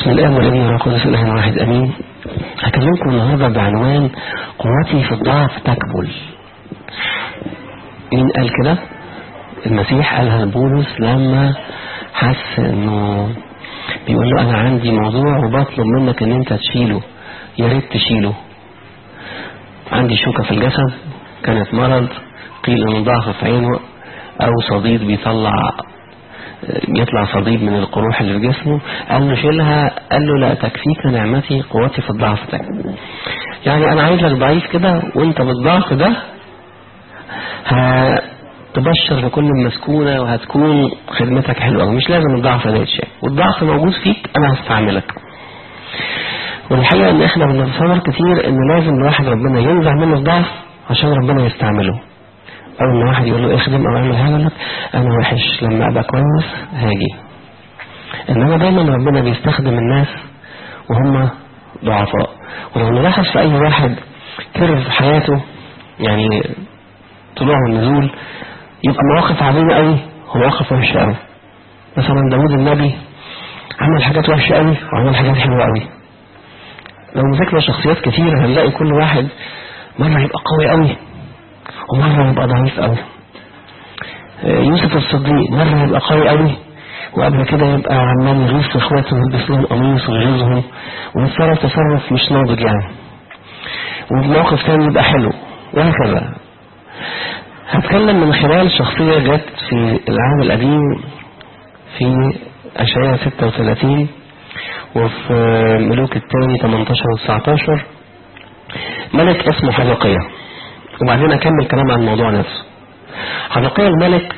بسم الله والابن والقدس الاله واحد امين هكلمكم النهارده بعنوان قوتي في الضعف تكبل مين قال كده المسيح قالها لبولس لما حس انه بيقول له انا عندي موضوع وبطلب منك ان انت تشيله يا ريت تشيله عندي شوكة في الجسد كانت مرض قيل ان ضعف في عينه او صديد بيطلع يطلع صديد من القروح اللي في جسمه قال له شيلها قال له لا تكفيك نعمتي قوتي في الضعف تكفي يعني انا عايزك ضعيف كده وانت بالضعف ده هتبشر لكل المسكونة وهتكون خدمتك حلوة مش لازم الضعف ده يتشاف والضعف موجود فيك انا هستعملك والحقيقة ان احنا بنتصور كتير ان لازم الواحد ربنا ينزع منه الضعف عشان ربنا يستعمله او ان واحد يقول له اخدم او اعمل حاجه لك انا وحش لما ابقى كويس هاجي انما دايما ربنا بيستخدم الناس وهم ضعفاء ولو نلاحظ في اي واحد كرر في حياته يعني طلوع والنزول يبقى مواقف عظيمه قوي ومواقف وحشه قوي مثلا داود النبي عمل حاجات وحشه قوي وعمل حاجات حلوه قوي لو مسكنا شخصيات كتير هنلاقي كل واحد مره يبقى قوي قوي ومرة يبقى ضعيف قوي يوسف الصديق مرة يبقى قوي قوي وقبل كده يبقى عمال يغيظ في اخواته ويلبس لهم قميص ويغيظهم ويتصرف تصرف مش ناضج يعني وفي موقف تاني يبقى حلو وهكذا هتكلم من خلال شخصية جت في العام القديم في أشعياء 36 وفي ملوك الثاني 18 و 19 ملك اسمه حزقية وبعدين أكمل كلام عن الموضوع نفسه حزقية الملك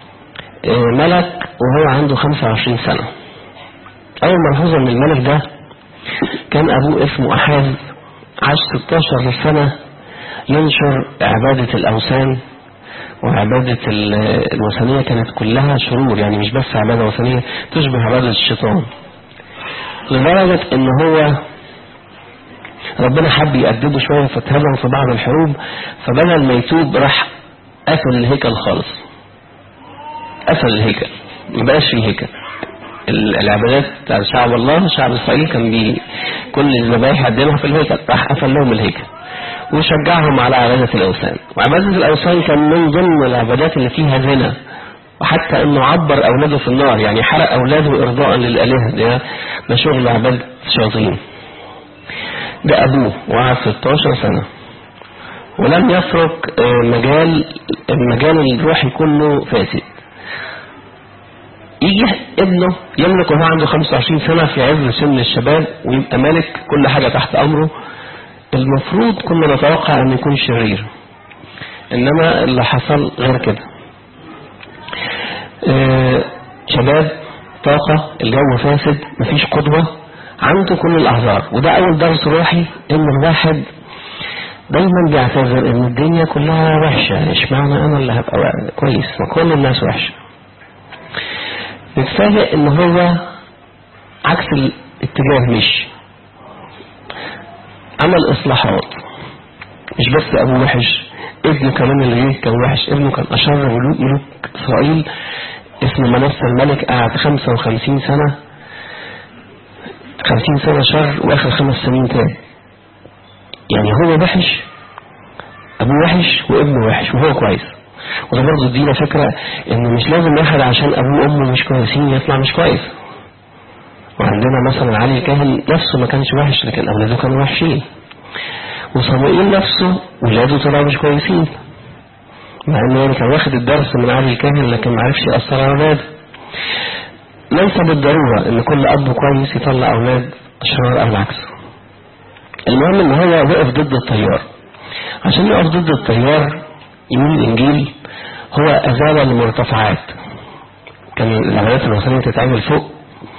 ملك وهو عنده 25 سنة أول ملحوظة من الملك ده كان أبوه اسمه أحاز عاش 16 سنة ينشر عبادة الأوثان وعبادة الوثنية كانت كلها شرور يعني مش بس عبادة وثنية تشبه عبادة الشيطان لدرجة ان هو ربنا حب يأدبه شوية فاتهزم في بعض الحروب فبدل ما يتوب راح قفل الهيكل خالص قفل الهيكل ما بقاش فيه هيكل العبادات بتاع شعب الله شعب اسرائيل كان بي كل الذبايح يقدمها في الهيكل راح قفل لهم الهيكل وشجعهم على عبادة الأوثان وعبادة الأوثان كان من ضمن العبادات اللي فيها زنا وحتى انه عبر اولاده في النار يعني حرق اولاده ارضاء للالهه ده ده شغل عباده الشياطين ده ابوه وقعد 16 سنه ولم يترك مجال المجال الروحي كله فاسد يجي ابنه يملك وهو عنده 25 سنه في عز سن الشباب ويبقى ملك كل حاجه تحت امره المفروض كنا نتوقع ان يكون شرير انما اللي حصل غير كده آه شباب طاقة الجو فاسد مفيش قدوة عنده كل الأعذار وده أول درس روحي إن الواحد دايما بيعتذر إن الدنيا كلها وحشة اشمعنى أنا اللي هبقى كويس ما كل الناس وحشة نتفاجئ إن هو عكس الاتجاه مش عمل إصلاحات مش بس أبوه وحش ابنه كمان اللي جه كان وحش ابنه كان أشر ملوك ملوك إسرائيل اسمه منسى الملك قعد 55 سنة 50 سنة شر وآخر خمس سنين تاني يعني هو وحش أبوه وحش وابنه وحش وهو كويس وده برضه ادينا فكرة إن مش لازم واحد عشان أبوه وأمه مش كويسين يطلع مش كويس وعندنا مثلا علي الكاهن نفسه ما كانش وحش لكن أولاده كانوا وحشين وصموئيل نفسه ولاده طلعوا مش كويسين مع انه يعني كان واخد الدرس من علي الكاهن لكن ما عرفش يأثر على اولاده ليس بالضرورة ان كل اب كويس يطلع اولاد اشرار او العكس المهم ان هو وقف ضد التيار عشان يقف ضد التيار يقول الانجيل هو ازال المرتفعات كان العمليات الوثنية تتعمل فوق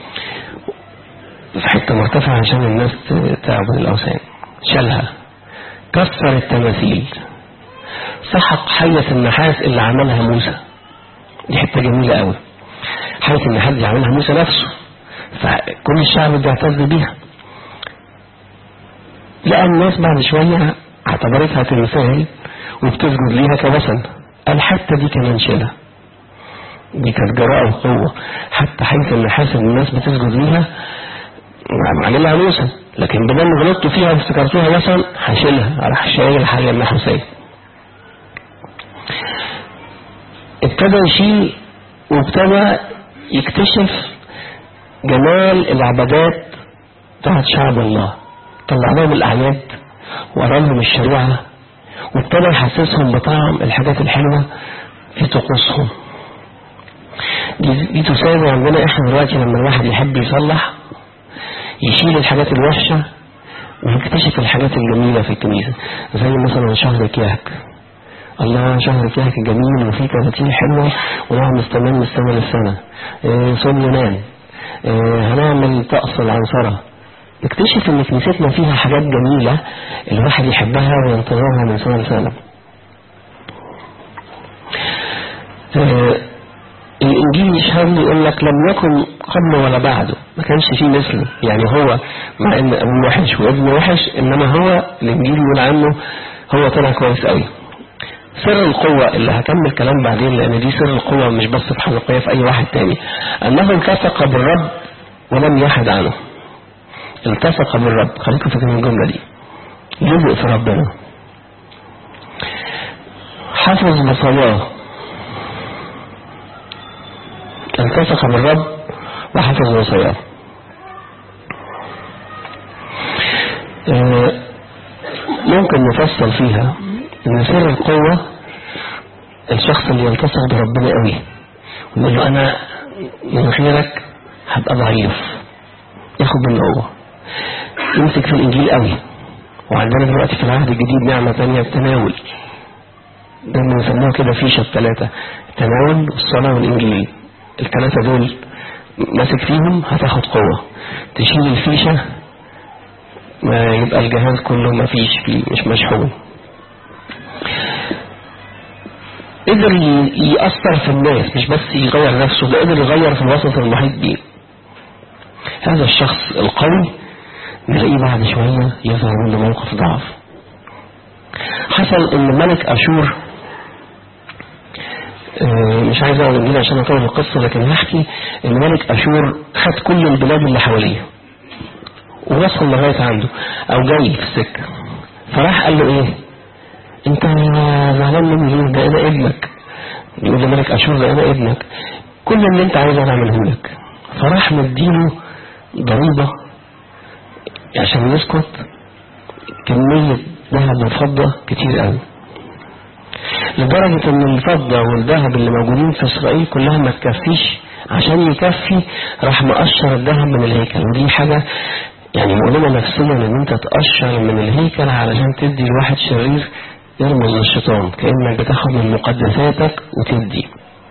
في حتة مرتفعة عشان الناس تعبد الاوثان شالها كسر التماثيل سحق حية النحاس اللي عملها موسى دي حتة جميلة قوي حية النحاس اللي عملها موسى نفسه فكل الشعب بيعتز بيها لقى الناس بعد شوية اعتبرتها تمثال وبتسجد ليها كوثن قال حتى دي كمان شيلها دي كانت جراءة وقوة حتى حية النحاس اللي الناس بتسجد ليها عاملها موسى لكن بدل ما غلطتوا فيها وافتكرتوها مثلا هشيلها راح شايل حاجة النحوسية ابتدى يشيل وابتدى يكتشف جمال العبادات بتاعت شعب الله طلع لهم الأعياد وقرا لهم الشريعة وابتدى يحسسهم بطعم الحاجات الحلوة في طقوسهم دي, دي تساوي عندنا احنا دلوقتي لما الواحد يحب يصلح يشيل الحاجات الوحشة ويكتشف الحاجات الجميلة في الكنيسة زي مثلا شهر كياك الله شهر كياك جميل وفيه كفاتير حلوة ونقعد نستناه من السنة للسنة إيه صوم يونان إيه هنعمل طقس العنصرة نكتشف ان كنيستنا فيها حاجات جميلة الواحد يحبها وينتظرها من سنة لسنة إيه الانجيل يشهد لي يقول لك لم يكن قبل ولا بعده ما كانش فيه مثله يعني هو مع ان ابوه وحش وابنه وحش انما هو الانجيل يقول عنه هو طلع كويس قوي سر القوة اللي هكمل كلام بعدين لان دي سر القوة مش بس في حلقية في اي واحد تاني انه التصق بالرب ولم يحد عنه التصق بالرب خليكم فاكرين الجملة دي جزء في ربنا حفظ بصلاه التصق بالرب وحفظ وصاياه ممكن نفصل فيها ان سر القوة الشخص اللي يلتصق بربنا قوي ويقول له انا من غيرك هبقى ضعيف ياخد من قوة يمسك في الانجيل قوي وعندنا دلوقتي في العهد الجديد نعمة تانية التناول ده بنسموها كده فيشة الثلاثة التناول والصلاة والانجيل الثلاثة دول ماسك فيهم هتاخد قوة تشيل الفيشة ما يبقى الجهاز كله ما فيش فيه مش مشحون قدر يأثر في الناس مش بس يغير نفسه ده قدر يغير في الوسط المحيط بيه هذا الشخص القوي نلاقيه بعد شوية يظهر منه موقف ضعف حصل ان ملك اشور مش عايز اقول انجيل عشان اطول القصه لكن هحكي ان ملك اشور خد كل البلاد اللي حواليه ووصل لغايه عنده او جاي في السكه فراح قال له ايه انت زعلان مني ليه ده انا ابنك يقول لملك اشور ده انا ابنك كل اللي انت عايزه انا اعمله لك فراح مديله ضريبه عشان يسكت كميه ذهب وفضه كتير قوي لدرجة ان الفضة والذهب اللي موجودين في اسرائيل كلها ما تكفيش عشان يكفي راح مقشر الذهب من الهيكل ودي حاجة يعني مؤلمة نفسيا ان انت تقشر من الهيكل علشان تدي لواحد شرير يرمز للشيطان كأنك بتاخد من مقدساتك وتدي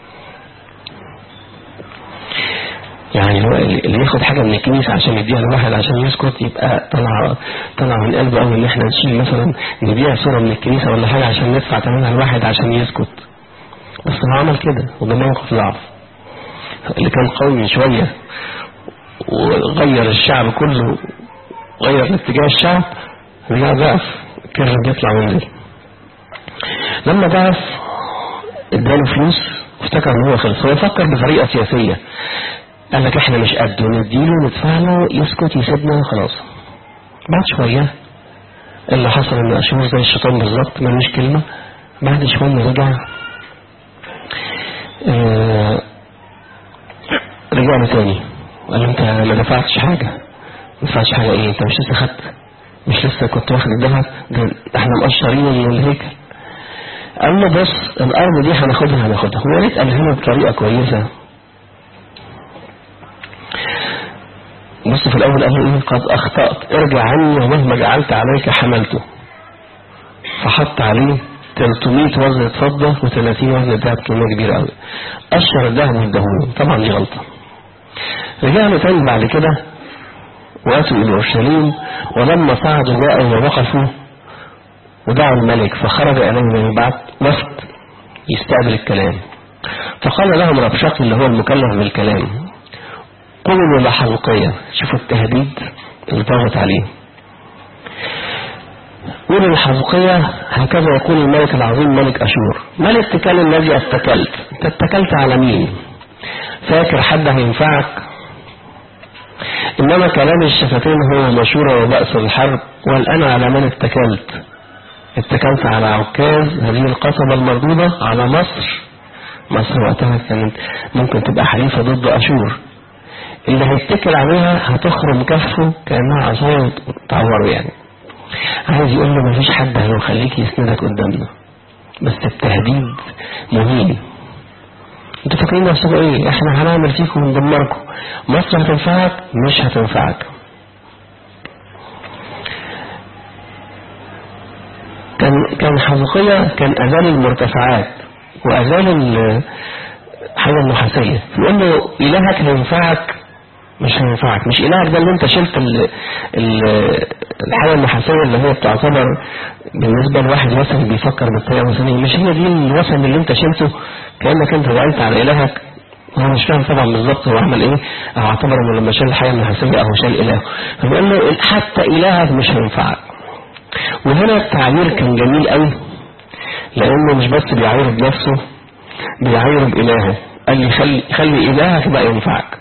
يعني اللي ياخد حاجة من الكنيسة عشان يديها لواحد عشان يسكت يبقى طلع طلع من قلبه قوي ان احنا نشيل مثلا نبيع صورة من الكنيسة ولا حاجة عشان ندفع ثمنها لواحد عشان يسكت بس هو عمل كده وده موقف ضعف اللي كان قوي من شوية وغير الشعب كله غير اتجاه الشعب رجع ضعف كان بيطلع وينزل لما ضعف اداله فلوس وافتكر ان هو خلص هو فكر بطريقة سياسية قال لك احنا مش قده نديله ندفع له يسكت يسيبنا خلاص بعد شوية اللي حصل ان اشوف زي الشيطان بالظبط ملوش كلمة بعد شوية رجع اه رجع له تاني وقال له انت ما دفعتش حاجة ما دفعتش حاجة ايه انت مش لسه خدت مش لسه كنت واخد الذهب ده احنا مقشرين من الهيكل قال له بص الارض دي هناخدها هناخدها هو ريت قالها له بطريقة كويسة بص في الأول قال له إيه قد أخطأت ارجع عني ومهما جعلت عليك حملته فحط عليه 300 وزن فضة و30 وزن ذهب كمية كبيرة قوي أشهر الذهب والدهون طبعا دي غلطة رجعنا تاني بعد كده وأتوا إلى أورشليم ولما صعدوا جاءوا ووقفوا ودعوا الملك فخرج إليه من بعد وفد يستقبل الكلام فقال لهم ربشاق اللي هو المكلف بالكلام قولوا لحلقية شوفوا التهديد اللي ضغط عليه قولوا لحلقية هكذا يقول الملك العظيم ملك أشور ما الاتكال الذي اتكلت انت اتكلت على مين فاكر حد هينفعك إنما كلام الشفتين هو مشورة وبأس الحرب والآن على من اتكلت اتكلت على عكاز هذه القصبة المردودة على مصر مصر وقتها كانت ممكن تبقى حليفة ضد أشور اللي هيتكل عليها هتخرم كفه كأنها عصاية تعوره يعني عايز يقول له مفيش حد هيخليك يسندك قدامنا بس التهديد مهين انتوا فاكرين نفسكم ايه احنا هنعمل فيكم وندمركم مصر هتنفعك مش هتنفعك كان كان حقيقية كان أذان المرتفعات وأذان حاجة النحاسية يقول له إلهك هينفعك مش هينفعك مش إلهك ده اللي انت شلت ال ال الحاجة النحاسية اللي هي بتعتبر بالنسبة لواحد وثني بيفكر بالطريقة الوثنية مش هي دي الوثن اللي انت شلته كأنك انت زعلت على إلهك هو مش فاهم طبعا بالظبط هو عمل ايه او اعتبر انه لما شال الحياة النحاسية او شال إله فبيقول له حتى إلهك مش هينفعك وهنا التعبير كان جميل قوي لانه مش بس بيعاير بنفسه بيعاير بإلهه قال لي خلي, خلي إلهك بقى ينفعك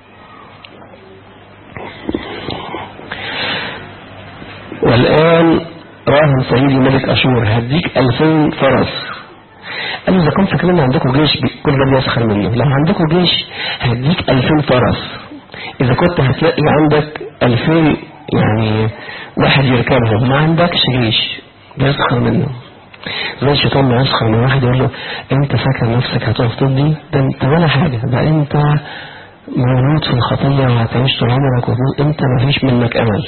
والآن راهن سيدي ملك أشور هديك ألفين فرس قال إذا كنت فاكرين عندكم جيش كل ده بيسخر منه لو عندكم جيش هديك ألفين فرس إذا كنت هتلاقي عندك ألفين يعني واحد يركبهم ما عندكش جيش بيسخر منه زي الشيطان ما يسخر من واحد يقول له انت فاكر نفسك هتقف ضدي ده انت ولا حاجة ده انت مولود في الخطية وهتعيش طول عمرك انت ما فيش منك امل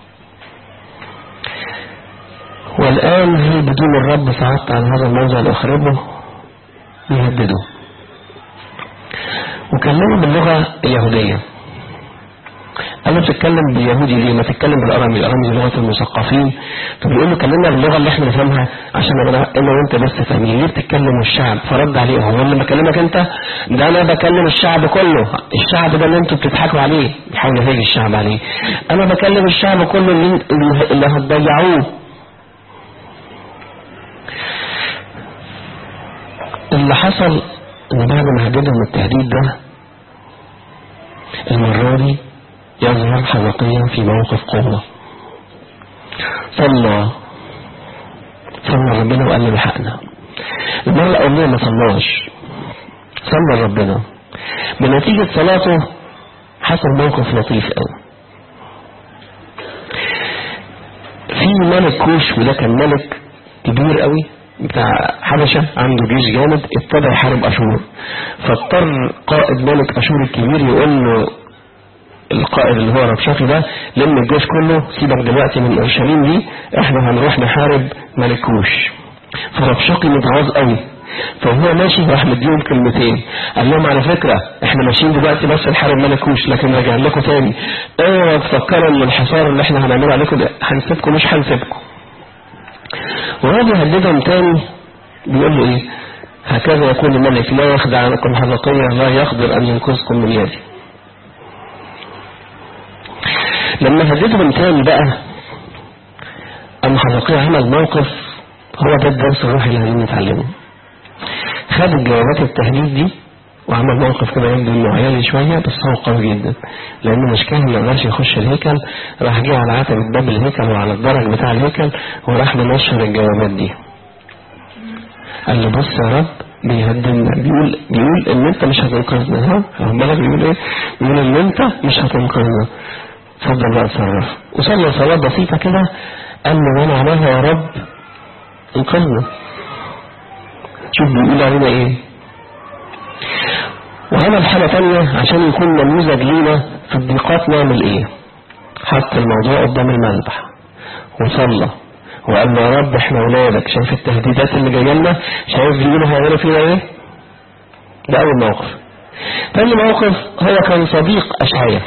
والآن هل بدون الرب صعدت على هذا الموضع لأخربه يهدده وكلمه باللغة اليهودية أنا بتتكلم باليهودي ليه ما تتكلم بالأرامي الأرامي دي لغة المثقفين فبيقول له كلمنا باللغة اللي احنا نفهمها عشان أنا أنا وأنت بس فاهمين ليه بتتكلم الشعب فرد عليه هو اللي بكلمك أنت ده أنا بكلم الشعب كله الشعب ده اللي أنتوا بتضحكوا عليه بيحاول يهاجي الشعب عليه أنا بكلم الشعب كله اللي, اللي هتضيعوه اللي حصل ان بعد ما هددهم التهديد ده المرة دي يظهر حقيقيا في موقف قوة صلى صلى ربنا وقال له بحقنا المرة الأولية ما صلاش صلى ربنا بنتيجة صلاته حصل موقف لطيف قوي في ملك كوش وده كان ملك كبير قوي بتاع حبشة عنده جيش جامد ابتدى يحارب أشور فاضطر قائد ملك أشور الكبير يقول له القائد اللي هو ربشاقي ده لم الجيش كله سيبك دلوقتي من اورشليم دي احنا هنروح نحارب ملك كوش فربشاقي متغاظ قوي فهو ماشي راح مديهم كلمتين قال لهم على فكرة احنا ماشيين دلوقتي بس نحارب ملك كوش لكن راجع لكم تاني اوعوا تفكروا ان الحصار اللي احنا هنعمله عليكم ده هنسيبكم مش هنسيبكم وهو بيهددهم تاني بيقول له ايه هكذا يكون الملك لا يخدع عنكم حلقية لا يقدر ان ينقذكم من يدي لما هددهم تاني بقى أم حلقية عمل موقف هو ده الدرس الروحي اللي عايزين نتعلمه خد الجوابات التهديد دي وعمل موقف كده يبدو انه عيالي شوية بس هو قوي جدا لانه مش كان ما قدرش يخش الهيكل راح جه على عتبة باب الهيكل وعلى الدرج بتاع الهيكل وراح منشر الجوابات دي قال له بص يا رب بيهددنا بيقول بيقول ان انت مش هتنقذنا ها واخد بالك بيقول ايه بيقول ان انت مش هتنقذنا اتفضل بقى اتصرف وصلى صلاة بسيطة كده قال له وانا عليها يا رب انقذنا شوف بيقول علينا ايه وعمل حاجة تانية عشان يكون نموذج لينا في الضيقات نعمل ايه حط الموضوع قدام المذبح وصلى وقال له يا رب احنا اولادك شايف التهديدات اللي جايه لنا شايف بيقولوا هيعملوا فينا ايه ده اول موقف تاني موقف هو كان صديق اشعياء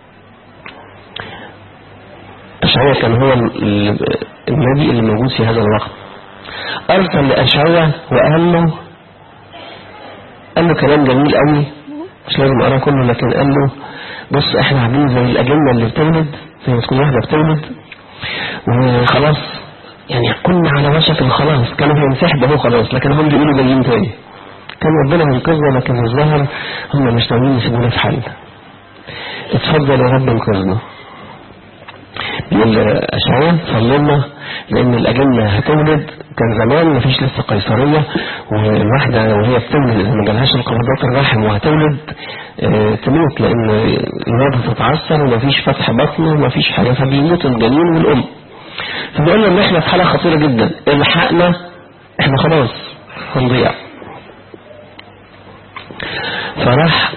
اشعياء كان هو النبي اللي موجود في هذا الوقت ارسل لاشعياء وقال له قال له كلام جميل قوي مش لازم اقراه كله لكن قال له بص احنا عاملين زي الاجنه اللي بتولد زي ما تكون واحده بتولد وخلاص يعني كنا على وشك الخلاص كانوا هينسحبوا اهو خلاص لكن هم بيقولوا جايين تاني كان ربنا ينقذنا لكن الظاهر هم مش ناويين يسيبونا في حالنا اتفضل يا رب انقذنا بيقول أشعياء صلي لنا لأن الأجنة هتولد كان زمان مفيش لسه قيصرية والواحدة وهي بتولد إذا ما جالهاش انقباضات الرحم وهتولد اه تموت لأن الولادة تتعثر ومفيش فتح بطن ومفيش حاجة فبيموت الجنين والأم فبيقول إن إحنا في حالة خطيرة جدا الحقنا إحنا خلاص هنضيع فراح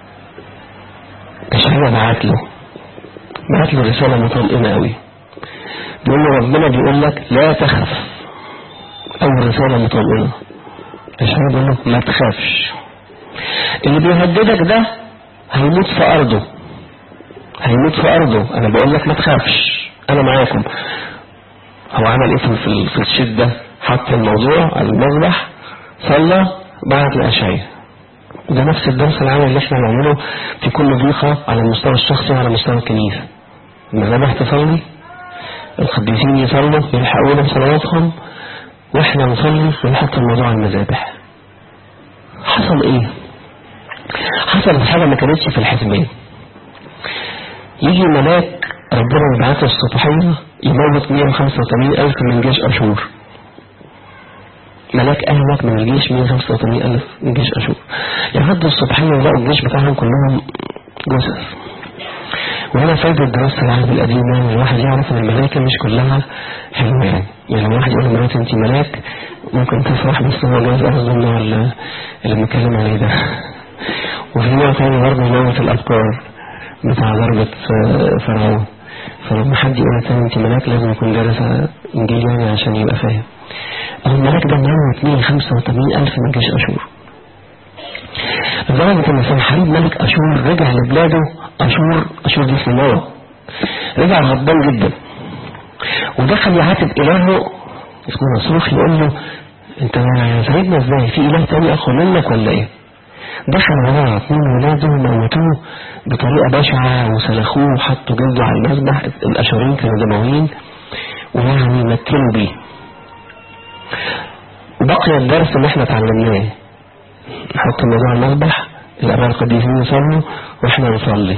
أشعياء بعت له بعت له رسالة مطمئنة قوي بيقول له ربنا بيقول لك لا تخف أول رسالة مطمئنة أشعياء بيقول له ما تخافش اللي بيهددك ده هيموت في أرضه هيموت في أرضه أنا بقول لك ما تخافش أنا معاكم هو عمل إيه في في الشيت ده حط الموضوع على المذبح صلى بعت لأشعياء وده نفس الدرس العام اللي احنا بنعمله في كل ضيقة على المستوى الشخصي وعلى مستوى الكنيسة المذابح تصلي القديسين يصلوا يلحقونا بصلواتهم واحنا نصلي ونحط الموضوع على المذابح حصل ايه حصلت حاجة ما كانتش في الحسبان يجي ملاك ربنا يبعثه الصبحية يموت 185 ألف من جيش أشور ملاك أهلك من الجيش 185 ألف من جيش أشور يعدوا الصبحية يلاقوا الجيش بتاعهم كلهم جثث وهنا فايدة دراسة العهد القديم يعني الواحد يعرف ان الملائكة مش كلها حلوة يعني يعني الواحد يقول لمراته انت ملاك ممكن تفرح بس هو جايز قصده النوع اللي بنتكلم عليه ده وفي نوع تاني برضه نوع الأبكار بتاع ضربة فرعون فلما حد يقول تاني انت ملاك لازم يكون دارس انجيل يعني عشان يبقى فاهم أو الملاك ده موت 185 ألف من جيش أشور لدرجة ان سنحريب ملك أشور رجع لبلاده أشور أشور دي سنوة رجع غضبان جدا ودخل يعاتب إلهه اسمه نصروخ يقول له انت سايبنا ازاي في إله تاني أخو منك ولا ايه دخل وراه اثنين ولاده موتوه بطريقة بشعة وسلخوه وحطوا جلده على المذبح الأشورين كانوا دمويين ويعني مكنوا بيه وبقي الدرس اللي احنا اتعلمناه نحط الموضوع المذبح الأباء القديسين يصلوا واحنا نصلي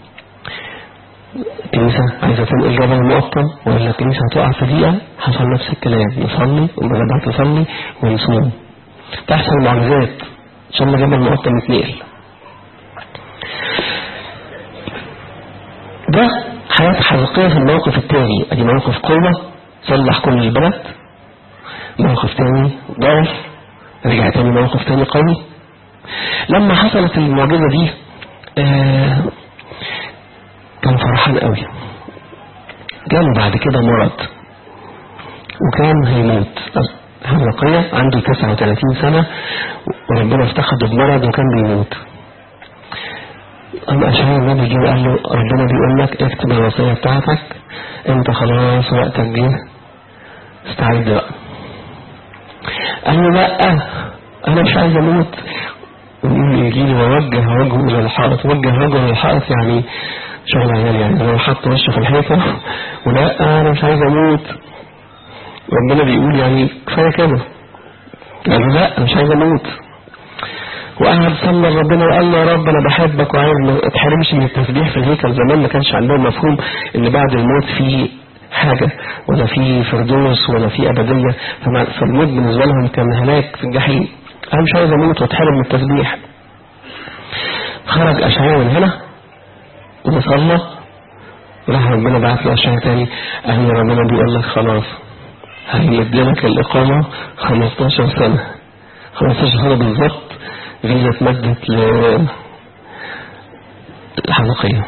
الكنيسة عايزة تنقل جبل المقطم ولا الكنيسة هتقع في دقيقة حصل نفس الكلام نصلي وبعدها تصلي ونصوم تحصل معجزات ان شاء الله جبل المقطم يتنقل ده حياة حقيقية في الموقف الثاني ادي موقف قوة صلح كل البلد موقف تاني ضعف رجع تاني موقف تاني قوي لما حصلت المعجزة دي آه كان فرحان قوي جاله بعد كده مرض وكان هيموت حرقية عنده 39 سنة وربنا افتخده بمرض وكان بيموت أما أشعر النبي جه قال له ربنا بيقول لك اكتب الوصية بتاعتك انت خلاص وقتك جه استعد بقى قال له لا انا مش عايز اموت ويقول الانجيل ووجه وجهه الى الحائط وجه وجهه الى الحائط يعني شغل عيال يعني لو حط وشه في الحيطه ولا انا مش عايز اموت ربنا بيقول يعني كفايه كده قال له لا انا مش عايز اموت وقعد صلى ربنا وقال له يا رب انا بحبك وعايز ما اتحرمش من التسبيح في الهيكل زمان ما كانش عندهم مفهوم ان بعد الموت في حاجة ولا في فردوس ولا في أبدية فالموت بالنسبة لهم كان هلاك في الجحيم أنا مش عايز أموت وأتحرم من التسبيح خرج أشعياء من هنا وصلى راح ربنا بعت له أشعياء تاني قال له ربنا بيقول لك خلاص هيمد لك الإقامة 15 سنة 15 سنة بالظبط فيزا اتمدت للحلقية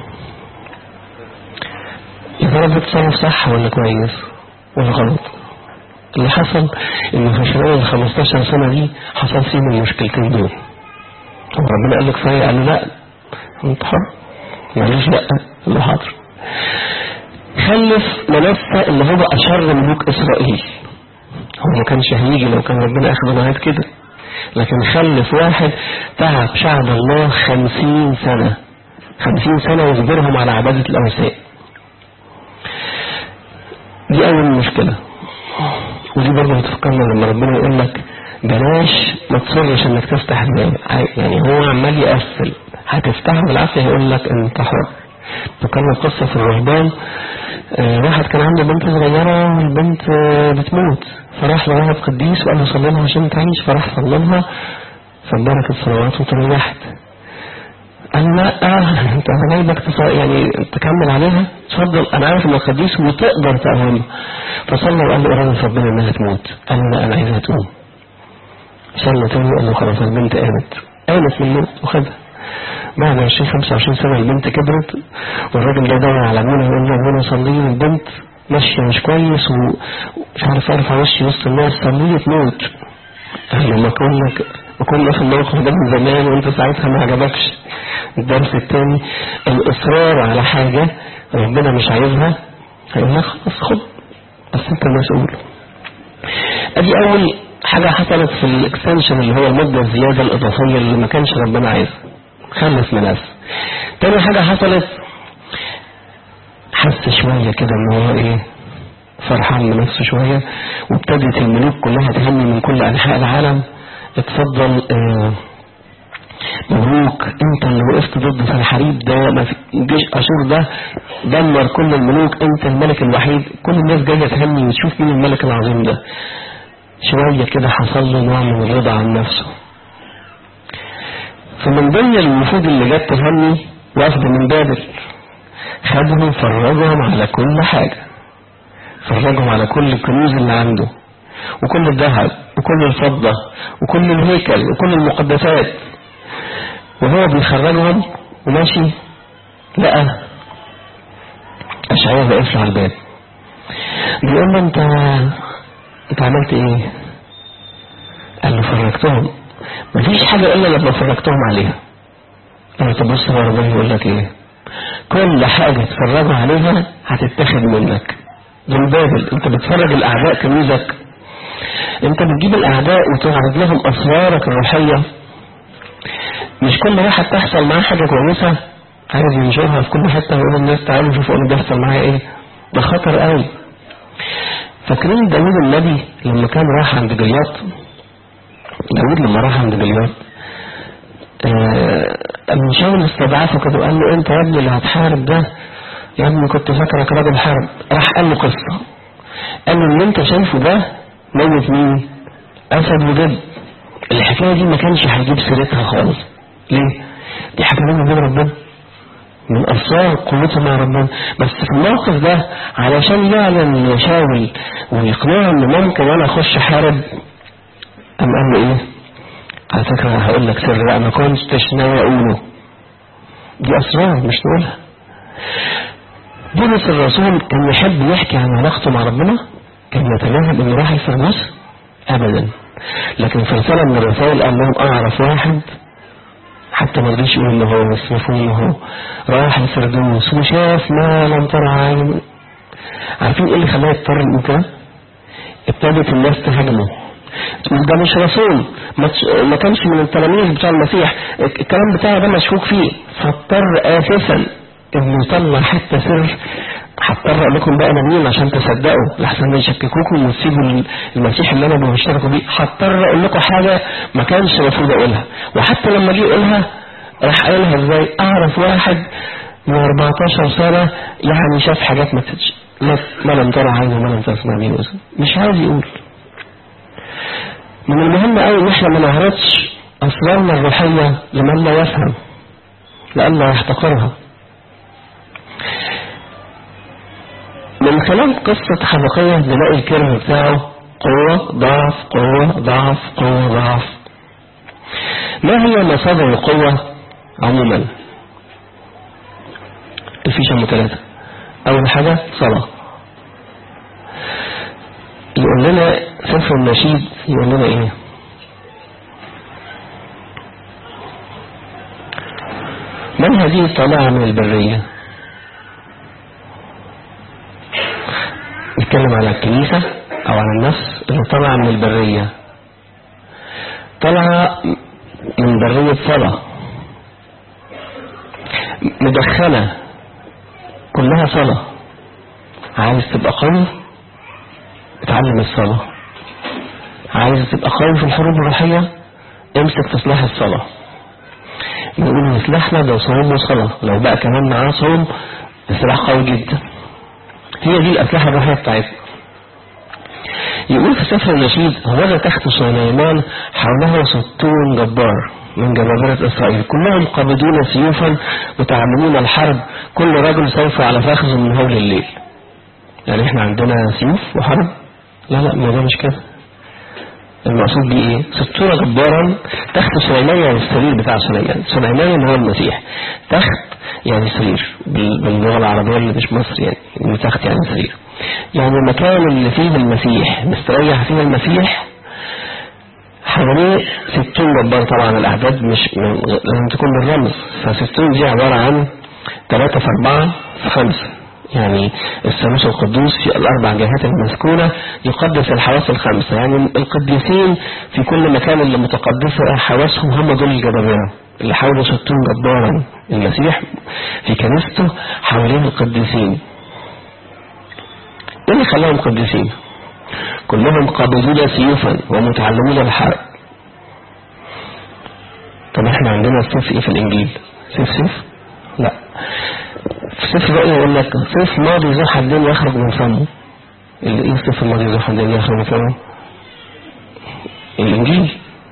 يا ترى بتتصرف صح ولا كويس ولا غلط اللي حصل ان في خلال ال 15 سنة دي حصل فيهم المشكلتين دول وربنا قال لك صحيح قال له لا انت حر معلش لا اللي حاضر خلف منسى اللي هو اشر ملوك اسرائيل هو ما كانش هيجي لو كان ربنا اخذ معاد كده لكن خلف واحد تعب شعب الله خمسين سنة خمسين سنة يجبرهم على عبادة الأوثان دي أول مشكلة ودي برضه بتفكرنا لما ربنا يقول لك بلاش ما تصرش انك تفتح الباب يعني هو عمال يقفل هتفتحه بالعافية يقول لك انت حر ذكرنا قصة في الرهبان آه، واحد كان عنده بنت صغيرة والبنت آه، بتموت فراح لواحد قديس وقال له صلي لها عشان تعيش فراح صلي لها فبارك الصلوات وتريحت قال لا آه انت انا جايبك يعني تكمل عليها اتفضل انا عارف انك قديس وتقدر تقومها فصلى وقال له اراد ربنا انها تموت قال له لا انا عايزها تقوم صلى تاني وقال له خلاص البنت قامت قامت من الموت وخدها بعد 20 25 سنة البنت كبرت والراجل ده دور على ابونا يقول له ابونا صلي لي البنت ماشية مش كويس ومش عارف ارفع وشي وسط الناس صلي لي تموت قال له ما كنا ما كنا في الموقف ده من زمان وانت ساعتها ما عجبكش الدرس الثاني الاصرار على حاجة ربنا مش عايزها هيقول لك خلاص خد بس انت المسؤول ادي اول حاجة حصلت في الاكستنشن اللي هو المدة الزيادة الاضافية اللي ما كانش ربنا عايزها خلص مناس تاني حاجة حصلت حس شوية كده ان هو ايه فرحان بنفسه شوية وابتدت الملوك كلها تهني من كل انحاء العالم اتفضل اه مبروك انت اللي وقفت ضد سنحريب ده ما في جيش اشور ده دمر كل الملوك انت الملك الوحيد كل الناس جايه تهني وتشوف مين الملك العظيم ده شويه كده حصل له نوع من الرضا عن نفسه فمن ضمن الوفود اللي جت تهني وفد من بابل خدهم فرجهم على كل حاجة فرجهم على كل الكنوز اللي عنده وكل الذهب وكل الفضة وكل الهيكل وكل المقدسات وهو بيخرجهم وماشي لقى أشعياء واقف له على الباب بيقول له انت انت عملت ايه قال له فرجتهم مفيش حاجة الا لما فرجتهم عليها لما تبص على ربنا يقول لك ايه كل حاجة تفرجوا عليها هتتاخد منك دول بابل انت بتفرج الاعداء كنوزك انت بتجيب الاعداء وتعرض لهم اسرارك الروحية مش كل واحد تحصل معاه حاجة كويسة عايز ينشرها في كل حتة ويقول الناس تعالوا شوفوا اللي بيحصل معايا ايه ده خطر قوي فاكرين داوود النبي لما كان راح عند جلياط داود لما راح عند جلياط آه شاول استضعفه كده وقال له انت يا ابني اللي هتحارب ده يا ابني كنت فاكرك راجل حرب راح قال له قصة قال له اللي انت شايفه ده موت مين اسد ودب الحكاية دي ما كانش هيجيب سيرتها خالص ليه دي حاجة بينه وبين ربنا من أسرار قوته مع ربنا بس في الموقف ده علشان يعلن شاول ويقنعه ان ممكن انا اخش حارب قام قال له ايه على فكرة هقول لك سر بقى ما كنتش ناوي اقوله دي اسرار مش نقولها بولس الرسول كان يحب يحكي عن علاقته مع ربنا كان يتجاهل انه راح الفردوس ابدا لكن في رسالة من الرسائل قال لهم اعرف واحد حتى ما رضيش يقول انه هو بس مفهوم انه هو راح الفردوس وشاف ما لم ترى عين عارفين ايه اللي خلاه يضطر يقول كده؟ ابتدت الناس تهاجمه ده مش رسول ما كانش من التلاميذ بتاع المسيح الكلام بتاعه ده مشكوك فيه فاضطر اساسا انه يطلع حتى سر هضطر اقول لكم بقى انا مين عشان تصدقوا لحسن يشككوكم وتسيبوا المسيح اللي انا بشتركوا بيه هضطر اقول لكم حاجه ما كانش المفروض اقولها وحتى لما جه يقولها راح قايلها ازاي اعرف واحد من 14 سنه يعني شاف حاجات ما تتش ما لم ترى عينه وما لم تسمع به مش عايز يقول من المهم قوي ان احنا ما نعرضش اسرارنا الروحيه لمن لا يفهم لئلا يحتقرها من خلال قصة حبقية نلاقي الكلمة بتاعه قوة ضعف قوة ضعف قوة ضعف ما هي مصادر القوة عموما الفيشة ثلاثة أول حاجة صلاة يقول لنا سفر النشيد يقول لنا ايه من هذه الطلعة من البرية نتكلم على الكنيسة او على النفس اللي طلع من البرية طلع من برية صلاة مدخنة كلها صلاة عايز تبقى قوي اتعلم الصلاة عايز تبقى قوي في الحروب الروحية امسك في سلاح الصلاة بيقولوا سلاحنا ده صوم وصلاة لو بقى كمان معاه صوم سلاح قوي جدا هي دي الأسلحة الروحية بتاعتنا يقول في سفر النشيد هذا تحت سليمان حوله ستون جبار من جبابرة إسرائيل كلهم قابضون سيوفا متعلمون الحرب كل رجل سيف على فخذ من هول الليل يعني احنا عندنا سيوف وحرب لا لا الموضوع مش كده المقصود بيه ايه ستون جبارا تحت سليمان يعني السرير بتاع سليمان سليمان اللي هو المسيح تحت يعني سرير باللغة العربية اللي مش مصر يعني تحت يعني سرير يعني المكان اللي فيه المسيح مستريح فيه المسيح حواليه ستون جبار طبعا الأعداد مش لازم تكون بالرمز فستون دي عبارة عن ثلاثة في أربعة في خمسة يعني الثالوث القدوس في الأربع جهات المسكونة يقدس الحواس الخمسة يعني القديسين في كل مكان اللي متقدسة حواسهم هم دول الجبابرة اللي حاولوا ستون جبارا المسيح في كنيسته حوالين القديسين ايه اللي خلاهم قديسين كلهم قابلون سيوفا ومتعلمون الحرب طب احنا عندنا السيف ايه في الانجيل سيف سيف لا في سيف بقى يقول لك سيف ماضي ذو حدين يخرج من فمه اللي ايه السيف الماضي ذو حدين يخرج من فمه الانجيل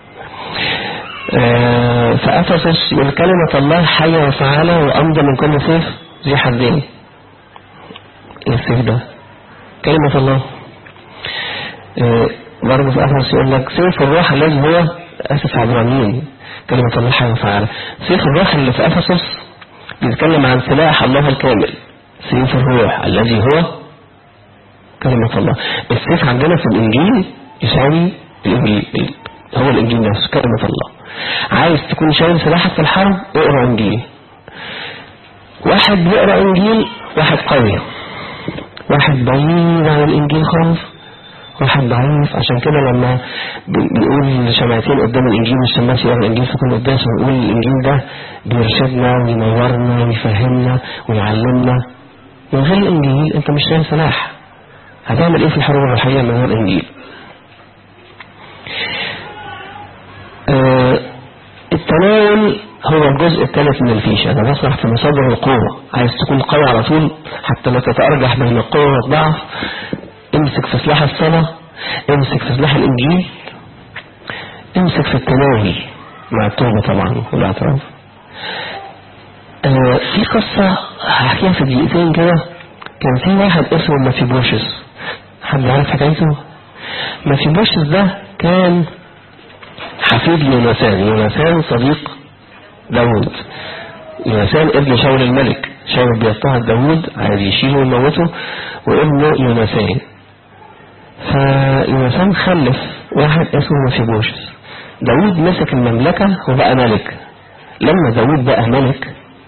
آه فأفسس يقول كلمة الله حية وفعالة وأمضى من كل سيف ذي حدين ايه السيف ده كلمة الله آه برضه في أفسس يقول لك سيف الروح الذي هو أسس عبرانيين كلمة الله حية وفعالة سيف الروح اللي في أفسس بيتكلم عن سلاح الله الكامل سيف الروح الذي هو كلمة الله السيف عندنا في الإنجيل يساوي الإنجيل هو الإنجيل نفسه كلمة الله عايز تكون شايل سلاحك في الحرب اقرأ إنجيل واحد بيقرأ إنجيل واحد قوي واحد بعيد عن الإنجيل خالص واحد ضعيف عشان كده لما بنقول شمعتين قدام الإنجيل والشماس يقرأ الإنجيل في كل قداس ونقول الإنجيل ده بيرشدنا وينورنا ويفهمنا ويعلمنا من غير الإنجيل أنت مش شايل سلاح هتعمل إيه في الحروب الروحية من غير الإنجيل آه التناول هو الجزء الثالث من الفيشة أنا بشرح في مصادر القوة عايز تكون قوي على طول حتى لا تتأرجح بين القوة والضعف امسك في سلاح الصلاة امسك في سلاح الإنجيل امسك في التناول مع التوبة طبعا والاعتراف آه في قصة هحكيها في دقيقتين كده كان في واحد اسمه مافيبوشس حد عارف حكايته مافيبوشس ده كان حفيد يونسان يونسان صديق داود يونسان ابن شاول الملك شاول بيضطهد داود عايز يشيله ويموته وابنه يونسان فيونسان خلف واحد اسمه مفيبوشس داود مسك المملكة وبقى ملك لما داود بقى ملك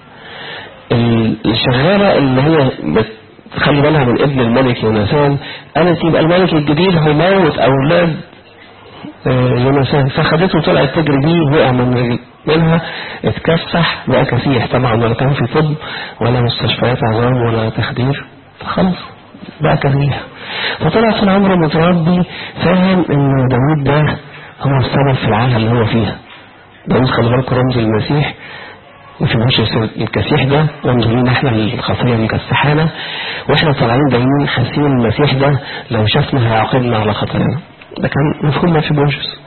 الشغالة اللي هي بتخلي بالها من ابن الملك يونسان قالت يبقى الملك الجديد هيموت أولاد يونسان فخدته طلعت تجري بيه وقع من منها اتكسح بقى كسيح طبعا ولا كان في طب ولا مستشفيات عظام ولا تخدير فخلص بقى كسيح فطلع طول عمره متربي فاهم ان داوود ده هو السبب في العالم اللي هو فيها داوود خلي بالكم رمز المسيح وفي مش الكسيح ده رمز لينا احنا الخطيه مكسحانا واحنا طالعين دايما حاسين المسيح ده لو شافنا هيعاقبنا على خطايانا ده كان مفهوم ما في بوجس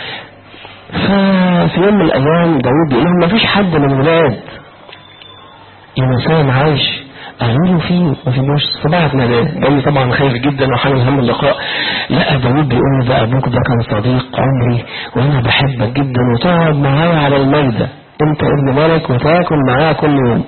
ففي يوم من الأيام داود بيقول لهم مفيش حد من ولاد يونسان عايش قالوا له فيه ما في بوجس فبعت ناداه قال طبعا خايف جدا وحامل هم اللقاء لا داود بيقول له ده أبوك ده كان صديق عمري وأنا بحبك جدا وتقعد معايا على الميدة أنت ابن ملك وتاكل معايا كل يوم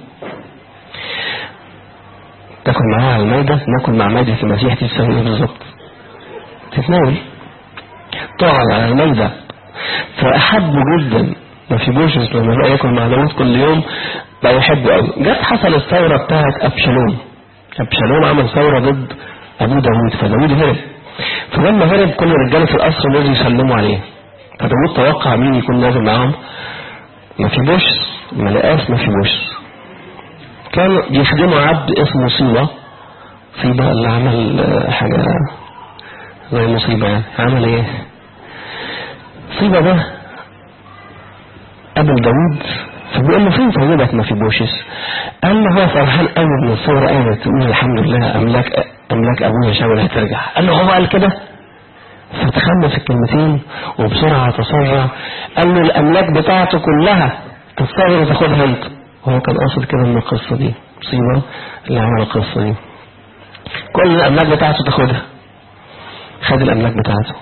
تاكل معايا على الميدة ناكل مع مادة المسيح تسوي ايه بالظبط تتناول تقعد على الميدة فأحبه جدا ما في بوشس لما بقى ياكل مع داود كل يوم بقى يحبه قوي جت حصل الثورة بتاعت أبشالوم أبشالوم عمل ثورة ضد أبو داود فداود هرب فلما هرب كل الرجالة في القصر نزلوا يسلموا عليه فداود توقع مين يكون نازل معاهم ما في بوشس ما لقاش ما في بوشس كان بيخدموا عبد اسمه صيبة صيبة اللي عمل حاجة زي مصيبة يعني عمل ايه صيبة ده قابل داود فبيقول له فين سيدك ما في بوشس قال له هو فرحان قوي من الصورة قامت تقول الحمد لله أملاك أملاك أبويا شاول هترجع قال له هو قال كده فتخلص الكلمتين وبسرعة تسرع قال له الأملاك بتاعته كلها تتصور وتاخدها أنت هو كان قاصد كده من القصة دي مصيبة اللي عمل القصة دي كل الأملاك بتاعته تاخدها خد الأملاك بتاعته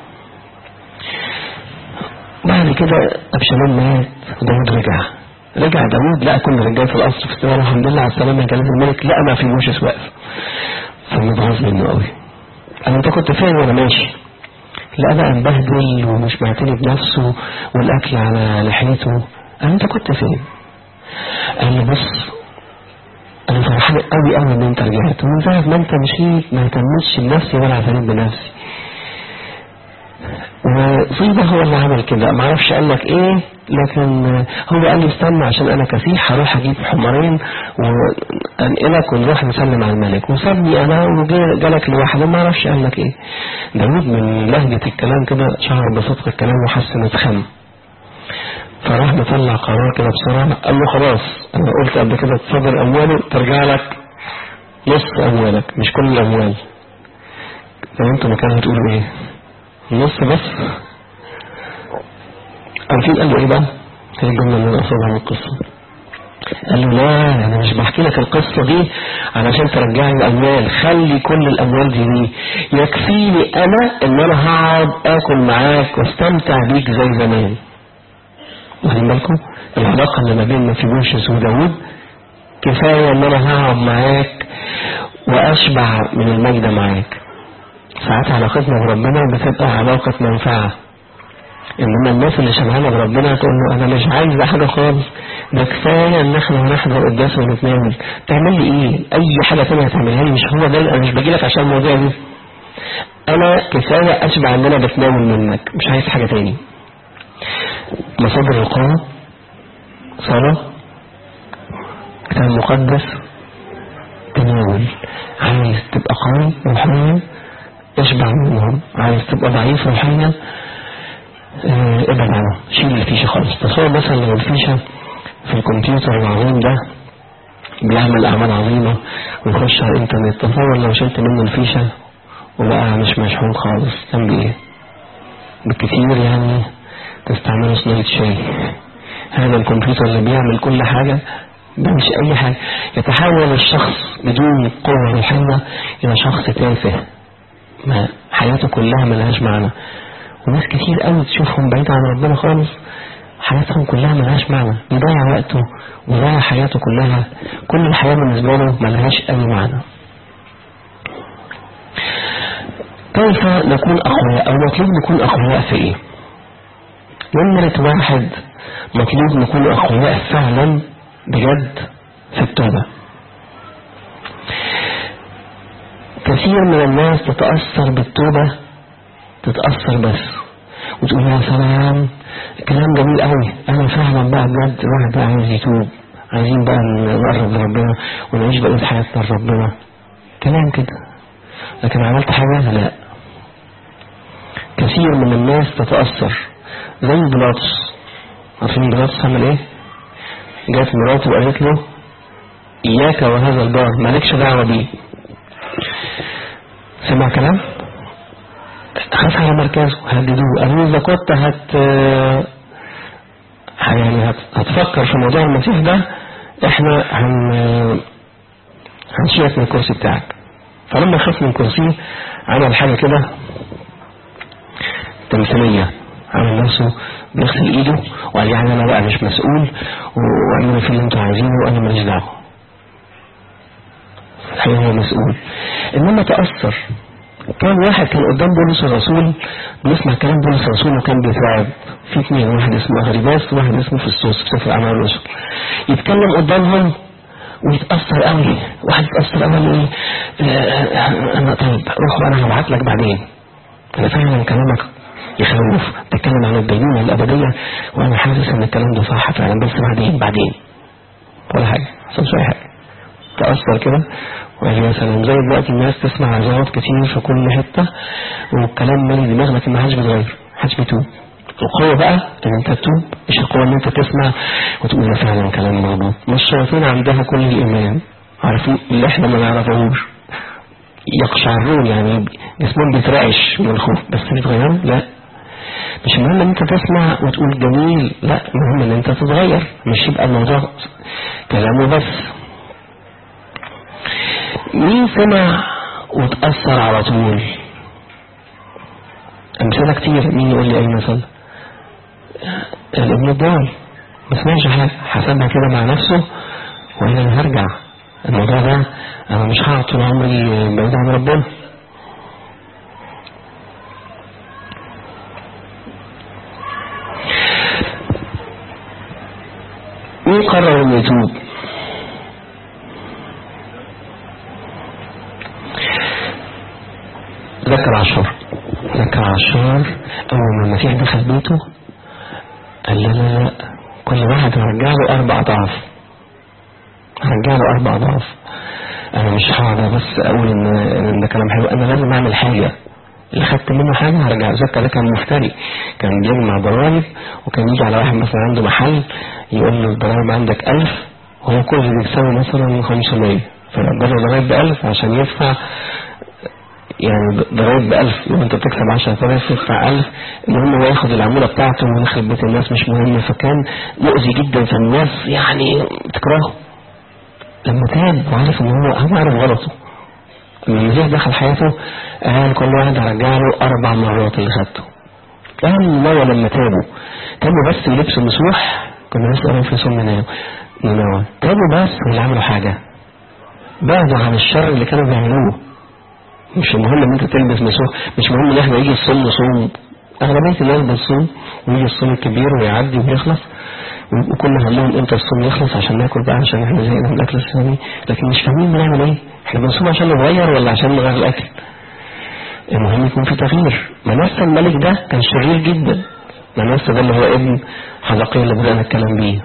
بعد كده أبشالوم مات وداود رجع رجع داود لقى كل الرجال في القصر في السماء الحمد لله على السلامة جلال الملك لقى ما في موشس واقف فمتغاظ منه قوي قال انت كنت فين وانا ماشي لا بقى مبهدل ومش معتني بنفسه والاكل على لحيته قال انت كنت فين قال له بص انا فرحان قوي قوي ان انت رجعت ومن ساعه ما انت مشيت ما اهتمتش بنفسي ولا اعتنيت بنفسي وصيبة هو اللي عمل كده ما اعرفش قال لك ايه لكن هو قال لي استنى عشان انا كسيح هروح اجيب حمارين وانقلك ونروح نسلم على الملك وسابني انا وجالك لوحده ما اعرفش قال لك ايه داود من لهجة الكلام كده شعر بصدق الكلام وحس انه اتخم فراح مطلع قرار كده بسرعة قال له خلاص انا قلت قبل كده تصدر امواله ترجع لك نص اموالك مش كل الاموال لو انتوا مكانها تقولوا ايه نص بس عارفين قال له ايه بقى هي الجملة اللي انا اقصدها من القصة قال له لا انا مش بحكي لك القصة دي علشان ترجعني الاموال خلي كل الاموال دي دي يكفيني انا ان انا هقعد اكل معاك واستمتع بيك زي زمان واخدين بالكم العلاقة اللي ما بين مفيبوشس وداود كفاية ان انا هقعد معاك واشبع من المجد معاك ساعات علاقتنا بربنا بتبقى علاقة منفعة انما الناس اللي شبعانة بربنا تقول له انا مش عايز حاجة خالص ده كفاية ان احنا هنحضر قداس ونتناول تعمل لي ايه اي حاجة تانية هتعملها لي مش هو ده انا مش باجي لك عشان الموضوع ده انا كفاية اشبع ان انا بتناول منك مش عايز حاجة تاني مصادر القوة صلاة كتاب مقدس تناول عايز تبقى قوي روحيا اشبع منهم عايز تبقى ضعيف روحيا اه ابعد عنه شيل الفيشة خالص تصور مثلا لو الفيشة في الكمبيوتر العظيم ده بيعمل اعمال عظيمة ويخش على الانترنت تصور لو شلت منه الفيشة وبقى مش مشحون خالص كان بايه بالكثير يعني تستعمله صناعة شاي هذا الكمبيوتر اللي بيعمل كل حاجة مش اي حاجة يتحول الشخص بدون قوة روحية الى شخص تافه ما حياته كلها ملهاش معنى وناس كتير قوي تشوفهم بعيد عن ربنا خالص حياتهم كلها ملهاش معنى بيضيع وقته ويضيع حياته كلها كل الحياة بالنسبة له ملهاش أي معنى كيف نكون أقوياء أو مطلوب نكون أقوياء في إيه نمرة واحد مطلوب نكون أقوياء فعلا بجد في التوبة كثير من الناس تتأثر بالتوبة تتأثر بس وتقول يا سلام كلام جميل قوي انا فعلا بقى بجد الواحد بقى عايز يتوب عايزين بقى نقرب لربنا ونعيش بقية حياتنا لربنا كلام كده لكن عملت حاجة لا كثير من الناس تتأثر زي بيلاطس عارفين بيلاطس عمل ايه جات مراته وقالت له اياك وهذا البار مالكش دعوة بيه سمع كلام خاف على مركزه هددوه قالوا اذا كنت هت يعني هت... هتفكر في موضوع المسيح ده احنا هن هنشيلك من الكرسي بتاعك فلما خاف من كرسيه عمل حاجة كده تمثيلية عمل نفسه بيغسل ايده وقال يعني انا بقى مش مسؤول واعملوا في اللي انتوا عايزينه وانا ماليش دعوه الحقيقة هو مسؤول انما تأثر كان واحد كان قدام بولس الرسول بيسمع كلام بولس الرسول وكان بيترعب في اثنين واحد اسمه غريباس وواحد اسمه فستوس في سفر اعمال الرسل يتكلم قدامهم ويتأثر قوي واحد يتأثر قوي ايه انا طيب روح وانا هبعت لك بعدين انا فعلا كلامك يخوف تتكلم عن الدينونة الأبدية وأنا حاسس إن الكلام ده صح فعلا بس بعدين بعدين ولا حاجة حصلش أي حاجة تأثر كده ويعني مثلا زي دلوقتي الناس تسمع عظات كتير في كل حتة والكلام مالي دماغ لكن ما حدش بيتغير ما حدش بيتوب القوة بقى ان انت تتوب مش القوة ان انت تسمع وتقول ده فعلا كلام مظبوط مش الشياطين عندها كل الايمان عارفين اللي احنا ما نعرفوش يقشعرون يعني جسمهم بيترعش من الخوف بس بيتغيروا لا مش المهم ان انت تسمع وتقول جميل لا المهم ان انت تتغير مش يبقى الموضوع كلامه بس مين سمع وتأثر على طول امثله كتير مين يقول لي اي مثل الابن الضال ما سمعش حاجه حسبها كده مع نفسه وانا انا هرجع الموضوع ده انا مش هقعد طول عمري بعيد عن ربنا مين قرر انه يتوب ذكر عشر ذكر عشار اول ما المسيح دخل بيته قال لا لا لا كل واحد هرجع له اربع ضعف هرجع له اربع ضعف انا مش هقعد بس اقول ان ان ده كلام حلو انا لازم اعمل حاجه اللي خدت منه حاجة هرجع زكا ده كان مفتري كان بيجمع ضرائب وكان يجي على واحد مثلا عنده محل يقول له الضرائب عندك ألف وهو كل اللي بيكسبه مثلا 500 فيقدر له ضرائب بألف عشان يدفع يعني ضرائب بألف يبقى انت بتكسب 10000 يدفع 1000 المهم هو ياخد العمولة بتاعته ويخرب بيت الناس مش مهم فكان مؤذي جدا فالناس يعني بتكرهه لما تاب وعرف ان هو هو عارف غلطه لما المسيح دخل حياته قال كل واحد هرجع له اربع مرات اللي خدته قال نوى لما تابوا تابوا بس يلبسوا مسوح كنا لسه قريب في صوم نينوى تابوا بس اللي عملوا حاجة بعدوا عن الشر اللي كانوا بيعملوه مش المهم ان انت تلبس مسوح مش مهم ان احنا يجي الصوم نصوم اغلبية الناس بتصوم ويجي الصوم الكبير ويعدي ويخلص وكل همهم امتى الصوم يخلص عشان ناكل بقى عشان احنا زهقنا من الاكل السامي لكن مش فاهمين بنعمل ايه احنا بنصوم عشان نغير ولا عشان نغير الاكل المهم يكون في تغيير منسى الملك ده كان شرير جدا منسى ده اللي هو ابن حلقية اللي بدأنا نتكلم بيه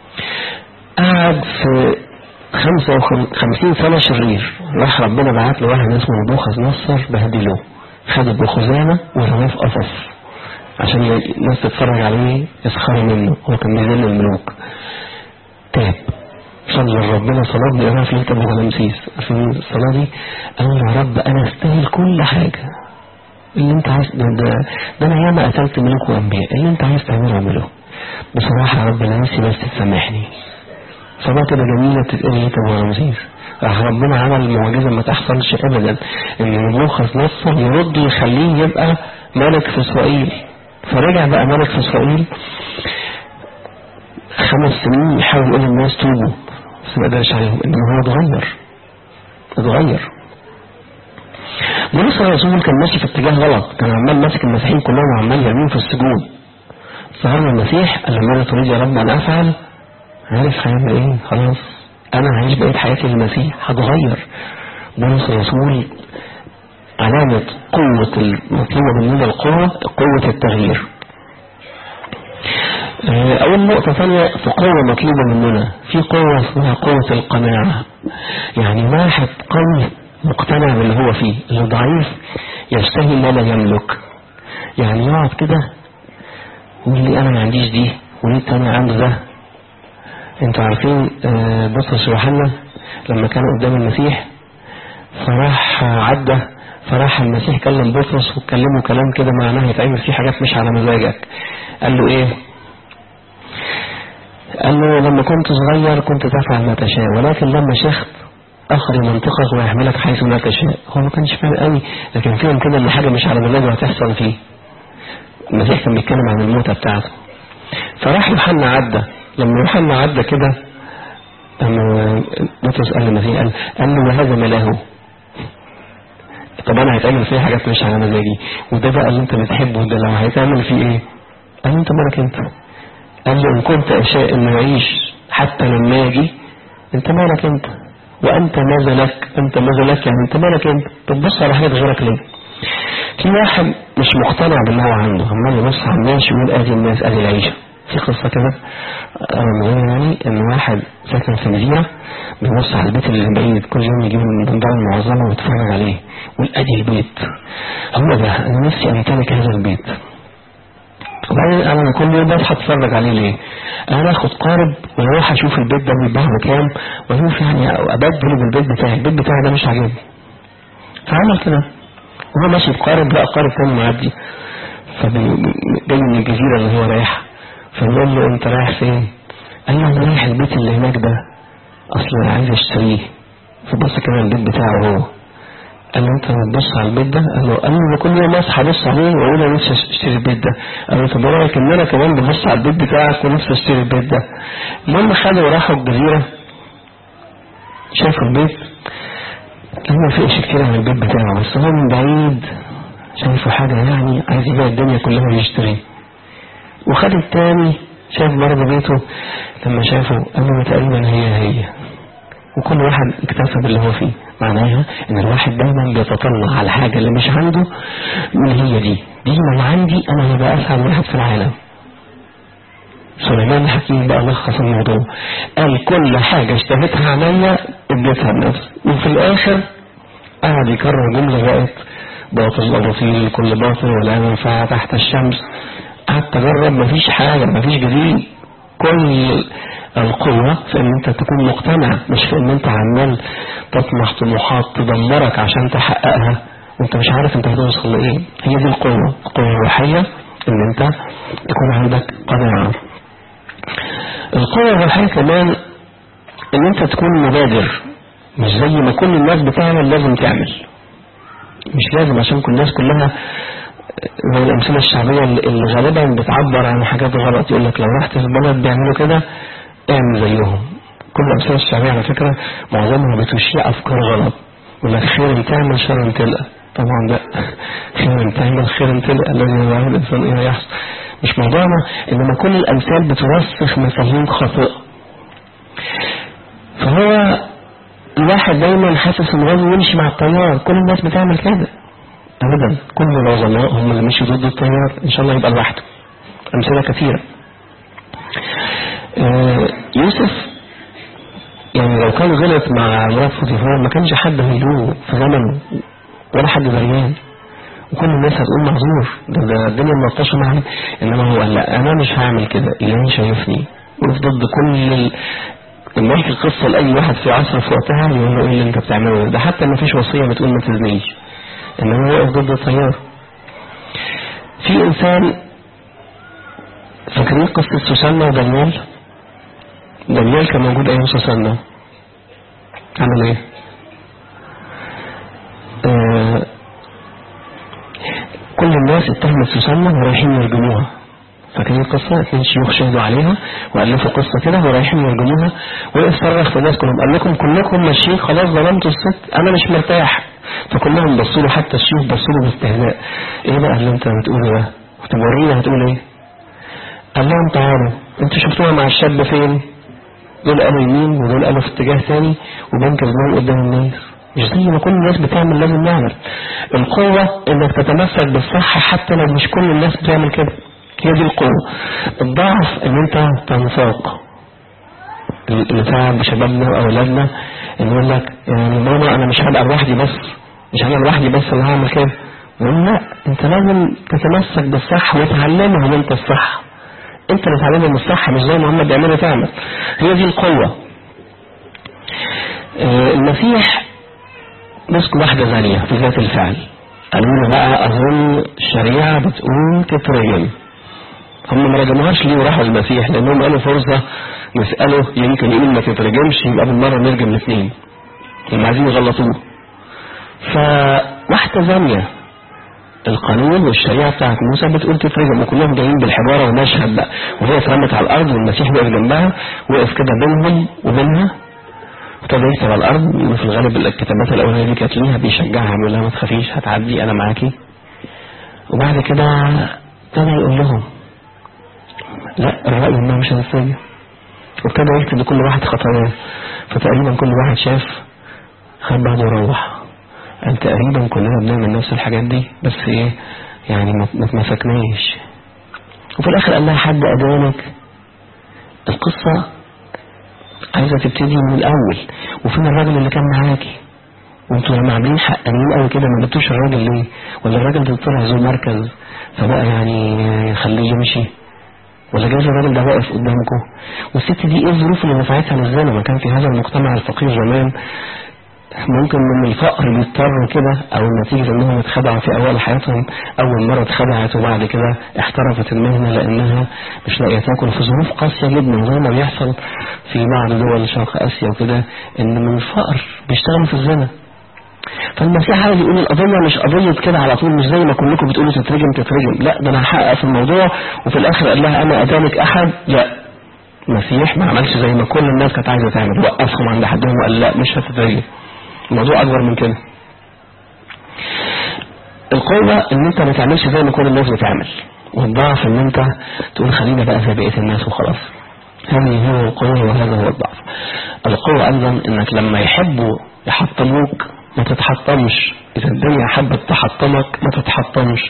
قعد في خمسة وخمسين سنة شرير راح ربنا بعت له واحد اسمه نبوخذ نصر بهدله خد ابن خزامة ورماه في قفص عشان الناس تتفرج عليه يسخروا منه هو كان بيذل الملوك تاب صلى ربنا صلاة بيقراها في ليلة ابو غلامسيس عارفين الصلاة دي قال يا رب انا استاهل كل حاجة اللي انت عايز ده, ده, ده انا ياما قتلت ملوك وانبياء اللي انت عايز تعمله اعمله بصراحة يا رب انا نفسي بس تسامحني صلاة كده جميلة بتتقال ليلة ابو غلامسيس راح ربنا عمل معجزة ما تحصلش ابدا ان نبوخذ نصر يرد يخليه يبقى ملك في اسرائيل فرجع بقى ملك في اسرائيل خمس سنين يحاول يقول للناس توبوا بس ما قدرش عليهم انما هو اتغير اتغير بولس الرسول كان ماشي في اتجاه غلط كان عمال ماسك المسيحيين كلهم وعمال يرميهم في السجون ظهر له المسيح قال له ماذا تريد يا رب ان افعل عارف هيعمل ايه خلاص انا هعيش بقيت حياتي للمسيح هتغير بولس الرسول علامة قوة المطلوبة مننا القوة قوة التغيير أول نقطة ثانية في قوة مطلوبة مننا في قوة اسمها قوة القناعة يعني واحد قوي مقتنع باللي هو فيه اللي ضعيف يشتهي ما لا يملك يعني يقعد كده يقول لي أنا ما عنديش دي وليه التاني عنده ده انتوا عارفين بطرس يوحنا لما كانوا قدام المسيح فراح عدى فراح المسيح كلم بطرس وكلمه كلام كده معناه يتعمل فيه حاجات مش على مزاجك قال له ايه قال له لما كنت صغير كنت تفعل ما تشاء ولكن لما شخت اخر منطقك ويحملك حيث ما تشاء هو ما كانش فاهم قوي لكن فهم كده ان حاجه مش على مزاجه هتحصل فيه المسيح كان بيتكلم عن الموتة بتاعته فراح يوحنا عدى لما يوحنا عدى كده لما بطرس قال المسيح قال قال له وهذا ملاه طب انا هيتعمل فيه حاجات مش على مزاجي وده بقى اللي انت بتحبه ده لو هيتعمل فيه ايه قال له انت مالك انت قال له ان كنت اشاء انه يعيش حتى لما يجي انت مالك انت وانت ماذا لك انت ماذا لك يعني انت مالك انت طب بص على حاجه غيرك ليه في واحد مش مقتنع باللي هو عنده عمال يبص على الناس يقول ادي الناس ادي العيشه في قصه كده رمضان يعني ان واحد ساكن في جزيره بيبص على البيت اللي بعيد كل يوم يجيب من البندان المعظمه ويتفرج عليه يقول ادي البيت هو ده انا نفسي امتلك هذا البيت وبعدين انا كل يوم بصحى اتفرج عليه ليه انا اخد قارب واروح اشوف البيت ده بيتباع بكام واشوف يعني ابدل بالبيت بتاعي البيت بتاعي ده مش عاجبني فعمل كده وهو ماشي بقارب لقى قارب تاني معدي فجاي من الجزيرة اللي هو رايح فبيقول له انت رايح فين قال له انا رايح البيت اللي هناك ده اصلا عايز اشتريه فبص كده البيت بتاعه هو قال له انت بتبص على البيت ده قال له قال له كل يوم اصحى ابص عليه واقول انا نفسي اشتري البيت ده قال له طب ايه رايك ان انا كمان ببص على البيت بتاعك ونفسي اشتري البيت ده المهم خدوا وراحوا الجزيره شافوا البيت كان ما فيش كتير عن البيت بتاعه بس هو من بعيد شايفه حاجة يعني عايز يبيع الدنيا كلها ويشتري وخد التاني شاف برضه بيته لما شافه قال له تقريبا هي هي وكل واحد اكتسب اللي هو فيه معناها ان الواحد دايما بيتطلع على الحاجة اللي مش عنده من هي دي دي من عندي انا هبقى اسعد واحد في العالم سليمان الحكيم بقى لخص الموضوع قال كل حاجة اشتهتها عليا اديتها لنفسي وفي الاخر قعد يكرر جملة بقت باطل أباطيل كل باطل ولا منفعة تحت الشمس قعدت تجرب مفيش حاجة مفيش جديد كل القوة في ان انت تكون مقتنع مش في ان انت عمال تطمح طموحات تدمرك عشان تحققها وانت مش عارف انت هتوصل لايه هي دي القوة القوة الروحية ان انت تكون عندك قناعة القوة الروحية كمان ان انت تكون مبادر مش زي ما كل الناس بتعمل لازم تعمل مش لازم عشان كل الناس كلها زي الأمثلة الشعبية اللي غالبا بتعبر عن حاجات غلط يقول لك لو رحت في بلد بيعملوا كده اعمل زيهم كل الأمثلة الشعبية على فكرة معظمها بتشيع أفكار غلط يقول لك خير تعمل شر تلقى طبعا لا خير تعمل خير تلقى الذي يعمل الإنسان إيه يحصل مش موضوعنا إنما كل الأمثال بترسخ مفاهيم خاطئة فهو الواحد دايما حاسس انه لازم يمشي مع التيار كل الناس بتعمل كده ابدا كل العظماء هم اللي مشوا ضد التيار ان شاء الله يبقى لوحده امثله كثيره آه يوسف يعني لو كان غلط مع مرات فوتيفار ما كانش حد هيلوه في زمنه ولا حد دريان وكل الناس هتقول معذور ده, ده الدنيا ملطشه معايا انما هو قال لا انا مش هعمل كده اللي شايفني وقف ضد كل لما يحكي القصة لأي واحد في عصر في وقتها يقول له ايه اللي انت بتعمله ده حتى ما فيش وصية بتقول ما تزنيش انما هو واقف ضد التيار في انسان فاكرين قصة سوسنة ودانيال دانيال كان موجود ايام سوسنة عمل ايه آه كل الناس اتهمت سوسنة ورايحين يرجموها فاكرين القصة اتنين شيوخ شهدوا عليها وألفوا قصة كده ورايحين يرجموها وقف صرخ في الناس كلهم قال لكم كلكم ماشيين خلاص ظلمتوا الست أنا مش مرتاح فكلهم بصوا له حتى الشيوخ بصوا له باستهزاء إيه بقى اللي أنت بتقوله ده؟ طب ورينا هتقول إيه؟ قال لهم تعالوا أنتوا شفتوها مع الشاب فين؟ دول قالوا يمين ودول قالوا في اتجاه ثاني وبنكر لهم قدام الناس مش زي ما كل الناس بتعمل لازم نعمل القوة انك تتمسك بالصح حتى لو مش كل الناس بتعمل كده هي دي القوة الضعف ان انت تنفاق اللي تعب شبابنا واولادنا ان يقول لك يعني ماما انا مش هبقى لوحدي بس مش انا لوحدي بس اللي هعمل كده نقول لا انت لازم تتمسك بالصح وتعلمهم انت الصح انت اللي تعلمهم الصح مش زي ما هم بيعملوا تعمل هي دي القوة اه المسيح مسك واحدة ثانية في ذات الفعل قالوا له بقى اظن الشريعة بتقول تترجم هم ما رجموهاش ليه وراحوا المسيح لانهم قالوا فرصة نسأله يمكن يقول ما تترجمش يبقى بالمرة نرجم الاثنين هم عايزين يغلطوه فواحدة ثانية القانون والشريعة بتاعت موسى بتقول تترجم وكلهم جايين بالحجارة ومشهد بقى وهي اترمت على الأرض والمسيح وقف جنبها وقف كده بينهم وبينها ابتدى يكتب على الأرض وفي الغالب الكتابات الأولانية دي كانت ليها بيشجعها بيقول لها ما تخافيش هتعدي أنا معاكي وبعد كده ابتدى يقول لهم لا الرأي انها مش هتستجيب وابتدى يكتب لكل واحد خطاياه فتقريبا كل واحد شاف خد بعضه وروح قال تقريبا كلنا بنعمل نفس الحاجات دي بس ايه يعني ما تمسكناش وفي الاخر قال لها حد ادانك القصة عايزة تبتدي من الاول وفين الراجل اللي كان معاكي وانتوا لما عاملين حقانيين قوي كده ما جبتوش الراجل ليه ولا الراجل ده طلع ذو مركز فبقى يعني خليه يمشي ولا جاز الراجل ده واقف قدامكم والست دي ايه الظروف اللي دفعتها للزنا ما كان في هذا المجتمع الفقير زمان ممكن من الفقر بيضطروا كده او نتيجة انهم اتخدعوا في اول حياتهم اول مرة اتخدعت وبعد كده احترفت المهنة لانها مش لاقية تاكل في ظروف قاسية جدا زي ما بيحصل في بعض دول شرق اسيا وكده ان من الفقر بيشتغلوا في الزنا فالمسيح عايز يقول القضية مش قضية كده على طول مش زي ما كلكم بتقولوا تترجم تترجم لا ده انا هحقق في الموضوع وفي الاخر قال لها انا ادانك احد لا المسيح ما عملش زي ما كل الناس كانت عايزة تعمل وقفهم عند حدهم وقال لا مش هتترجم الموضوع اكبر من كده القوة ان انت ما تعملش زي ما كل الناس بتعمل والضعف ان انت تقول خلينا بقى زي بقية الناس وخلاص هذه هو القوة وهذا هو الضعف القوة ايضا انك لما يحبوا يحطموك ما تتحطمش اذا الدنيا حبت تحطمك ما تتحطمش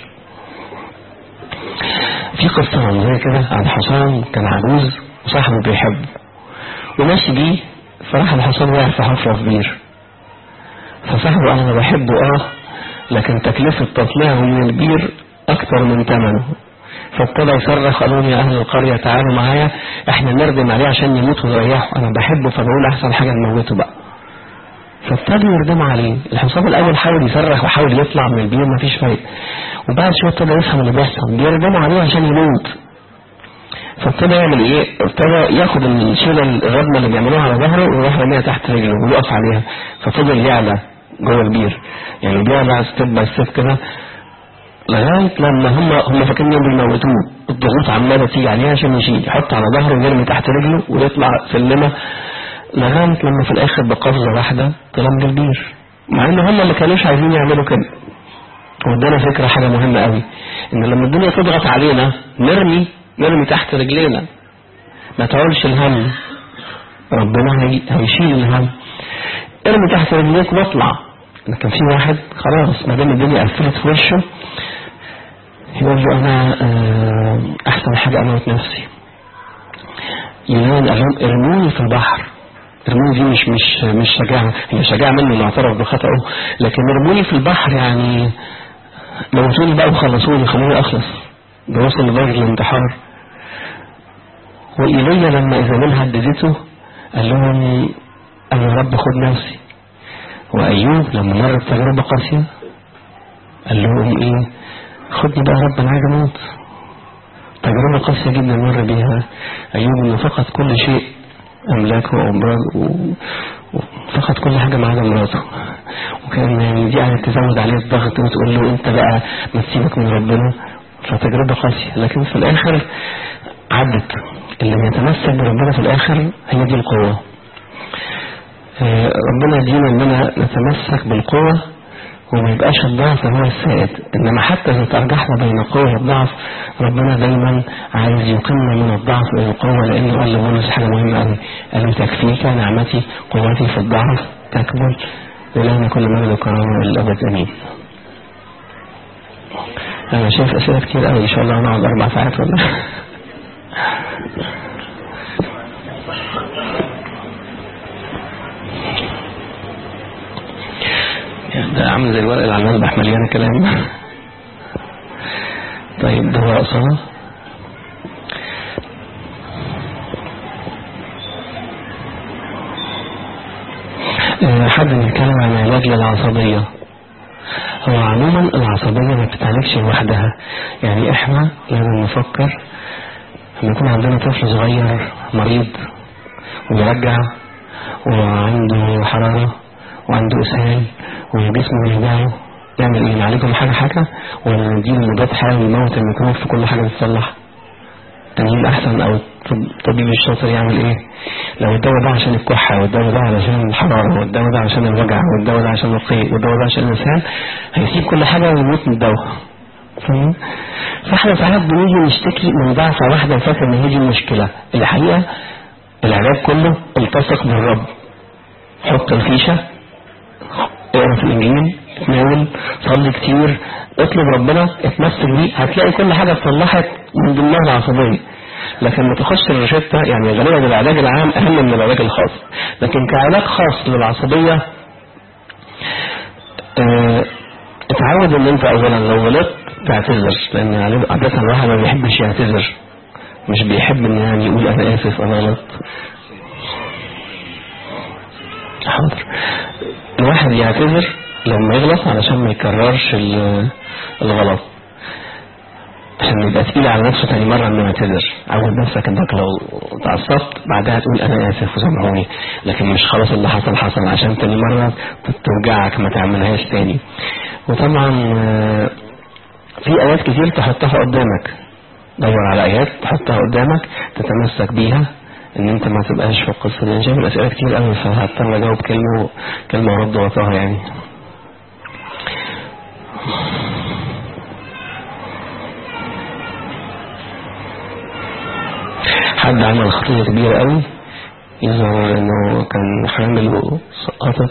في قصة زي كده عن حصان كان عجوز وصاحبه بيحبه وماشي بيه فراح الحصان واقع في حفرة في بير فصاحبه انا بحبه اه لكن تكلفة تطليعه من البير اكتر من ثمنه فابتدى يصرخ قالوا يا اهل القرية تعالوا معايا احنا نردم عليه عشان يموت ونريحه انا بحبه فبقول احسن حاجة نموته بقى فابتدوا يردموا عليه الحصان الاول حاول يصرخ وحاول يطلع من البير مفيش فايدة وبعد شوية ابتدى يفهم اللي بيحصل بيردموا عليه عشان يموت فابتدى يعمل ايه ابتدى ياخد الشيله الردمه اللي بيعملوها على ظهره ويروح راميها تحت رجله ويقف عليها ففضل يعلى جوه البير يعني بيعلى ستيب باي ستيب كده لغايه لما هم هم فاكرين انهم بيموتوه الضغوط عماله تيجي عليه عشان يشيل يحط على ظهره ويرمي تحت رجله ويطلع سلمه لغايه لما في الاخر بقفزه واحده طلع من البير مع ان هم اللي كانوش عايزين يعملوا كده وادانا فكره حاجه مهمه قوي ان لما الدنيا تضغط علينا نرمي نرمي تحت رجلينا ما تعولش الهم ربنا هي... هيشيل الهم ارمي تحت رجليك واطلع لكن في واحد خلاص ما دام الدنيا قفلت في وشه يقول له انا احسن حاجه اموت نفسي يونان قال لهم ارموني في البحر ارموني دي مش مش مش شجاعه هي شجاعه منه انه اعترف بخطئه لكن ارموني في البحر يعني موتوني بقى وخلصوني خلوني اخلص ده وصل لدرجه الانتحار وإيليا لما إيزابيل هددته قال لهم قال يا رب خد نفسي وأيوب لما مرت تجربة قاسية قال لهم إيه خدني بقى رب أنا عايز أموت تجربة قاسية جدا مر بيها أيوب إنه فقد كل شيء أملاكه وأمراض وفقد كل حاجة ما عدا مراته وكان يعني دي قاعدة تزود عليه الضغط وتقول له أنت بقى ما تسيبك من ربنا فتجربة قاسية لكن في الآخر عدت اللي يتمسك بربنا في الآخر هي دي القوة ربنا يدينا اننا نتمسك بالقوة وما يبقاش الضعف هو السائد انما حتى اذا ترجحنا بين القوة والضعف ربنا دايما عايز يقيمنا من الضعف الى القوة لانه قال لبولس حاجة مهمة قوي قال له تكفيك نعمتي قوتي في الضعف تكمل لله كل مجد وكرامة للأبد امين انا شايف اسئلة كتير قوي ان شاء الله هنقعد اربع ساعات ولا ده عامل زي الورق اللي على المذبح مليانه كلام طيب ده هو صلاة حد بيتكلم عن علاج للعصبية هو عموما العصبية ما بتتعالجش لوحدها يعني احنا لازم نفكر لما يكون عندنا طفل صغير مريض ويرجع وعنده حرارة وعنده إسهال وجسمه بيوجعه يعمل ايه نعالجهم حاجة حاجة ولا نديله مضاد حيوي يموت الميكروب في كل حاجة تتصلح تمرين احسن او الطبيب الشاطر يعمل ايه لو الدواء ده عشان الكحة والدواء ده علشان الحرارة والدواء ده عشان الوجع والدواء ده عشان القيء والدواء ده عشان الإنسان هيسيب كل حاجة ويموت من الدواء فاهم فاحنا ساعات بنيجي نشتكي من ضعفة واحدة نفكر ان هي دي المشكلة الحقيقة العلاج كله التصق بالرب حط الفيشة اقرا في الانجيل اتناول صلي كتير اطلب ربنا اتمسك بيه هتلاقي كل حاجة اتصلحت من ضمنها العصبية لكن ما تخش الروشتة يعني غالبا العلاج العام اهم من العلاج الخاص لكن كعلاج خاص للعصبية اه اتعود ان انت اولا لو غلطت تعتذر لان عادة الواحد ما بيحبش يعتذر مش بيحب ان يعني يقول انا اسف انا غلطت حاضر الواحد يعتذر لما يغلط علشان ما يكررش الغلط عشان يبقى تقيل على نفسه تاني مرة انه يعتذر عود نفسك انك لو تعصبت بعدها تقول انا اسف وسامحوني لكن مش خلاص اللي حصل حصل عشان تاني مرة توجعك ما تعملهاش تاني وطبعا في ايات كتير تحطها قدامك دور على ايات تحطها قدامك تتمسك بيها ان انت ما تبقاش في القصة دي انا شايف الاسئلة كتير قوي فهضطر اجاوب كلمة كلمة ورد وطاها يعني حد عمل خطية كبيرة قوي يظهر انه كان حامل وسقطت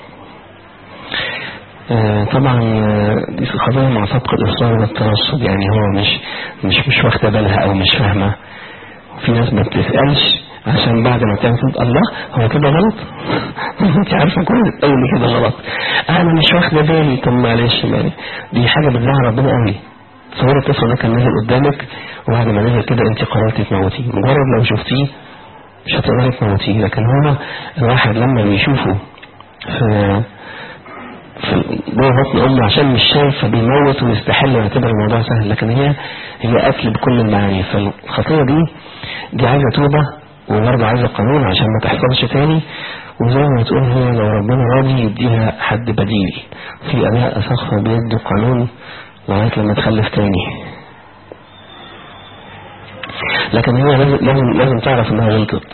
آه طبعا دي خطية مع سبق الإصرار والترصد يعني هو مش مش مش واخدة بالها أو مش فاهمة في ناس ما بتسألش عشان بعد ما تعمل تقول الله هو كده غلط انت عارفه كويس قوي ان كده غلط انا مش واخده بالي طب معلش يعني دي حاجه بتزعل ربنا قوي تصور الطفل ده كان نازل قدامك وبعد ما نزل كده انت قررتي تموتيه مجرد لو شفتيه مش هتقدري تموتيه لكن هو الواحد لما بيشوفه في في جوه بطن امه عشان مش شايف فبيموت ويستحل ويعتبر الموضوع سهل لكن هي هي قتل بكل المعاني فالخطيه دي دي عايزه توبه وبرضه عايزه قانون عشان ما تحصلش تاني وزي ما تقول هي لو ربنا راضي يديها حد بديل في اباء اساقفه بيدوا قانون لغايه لما تخلف تاني لكن هي لازم لازم لازم تعرف انها غلطت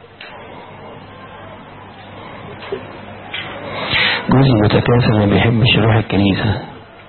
جوزي متكاسل ما بيحبش يروح الكنيسة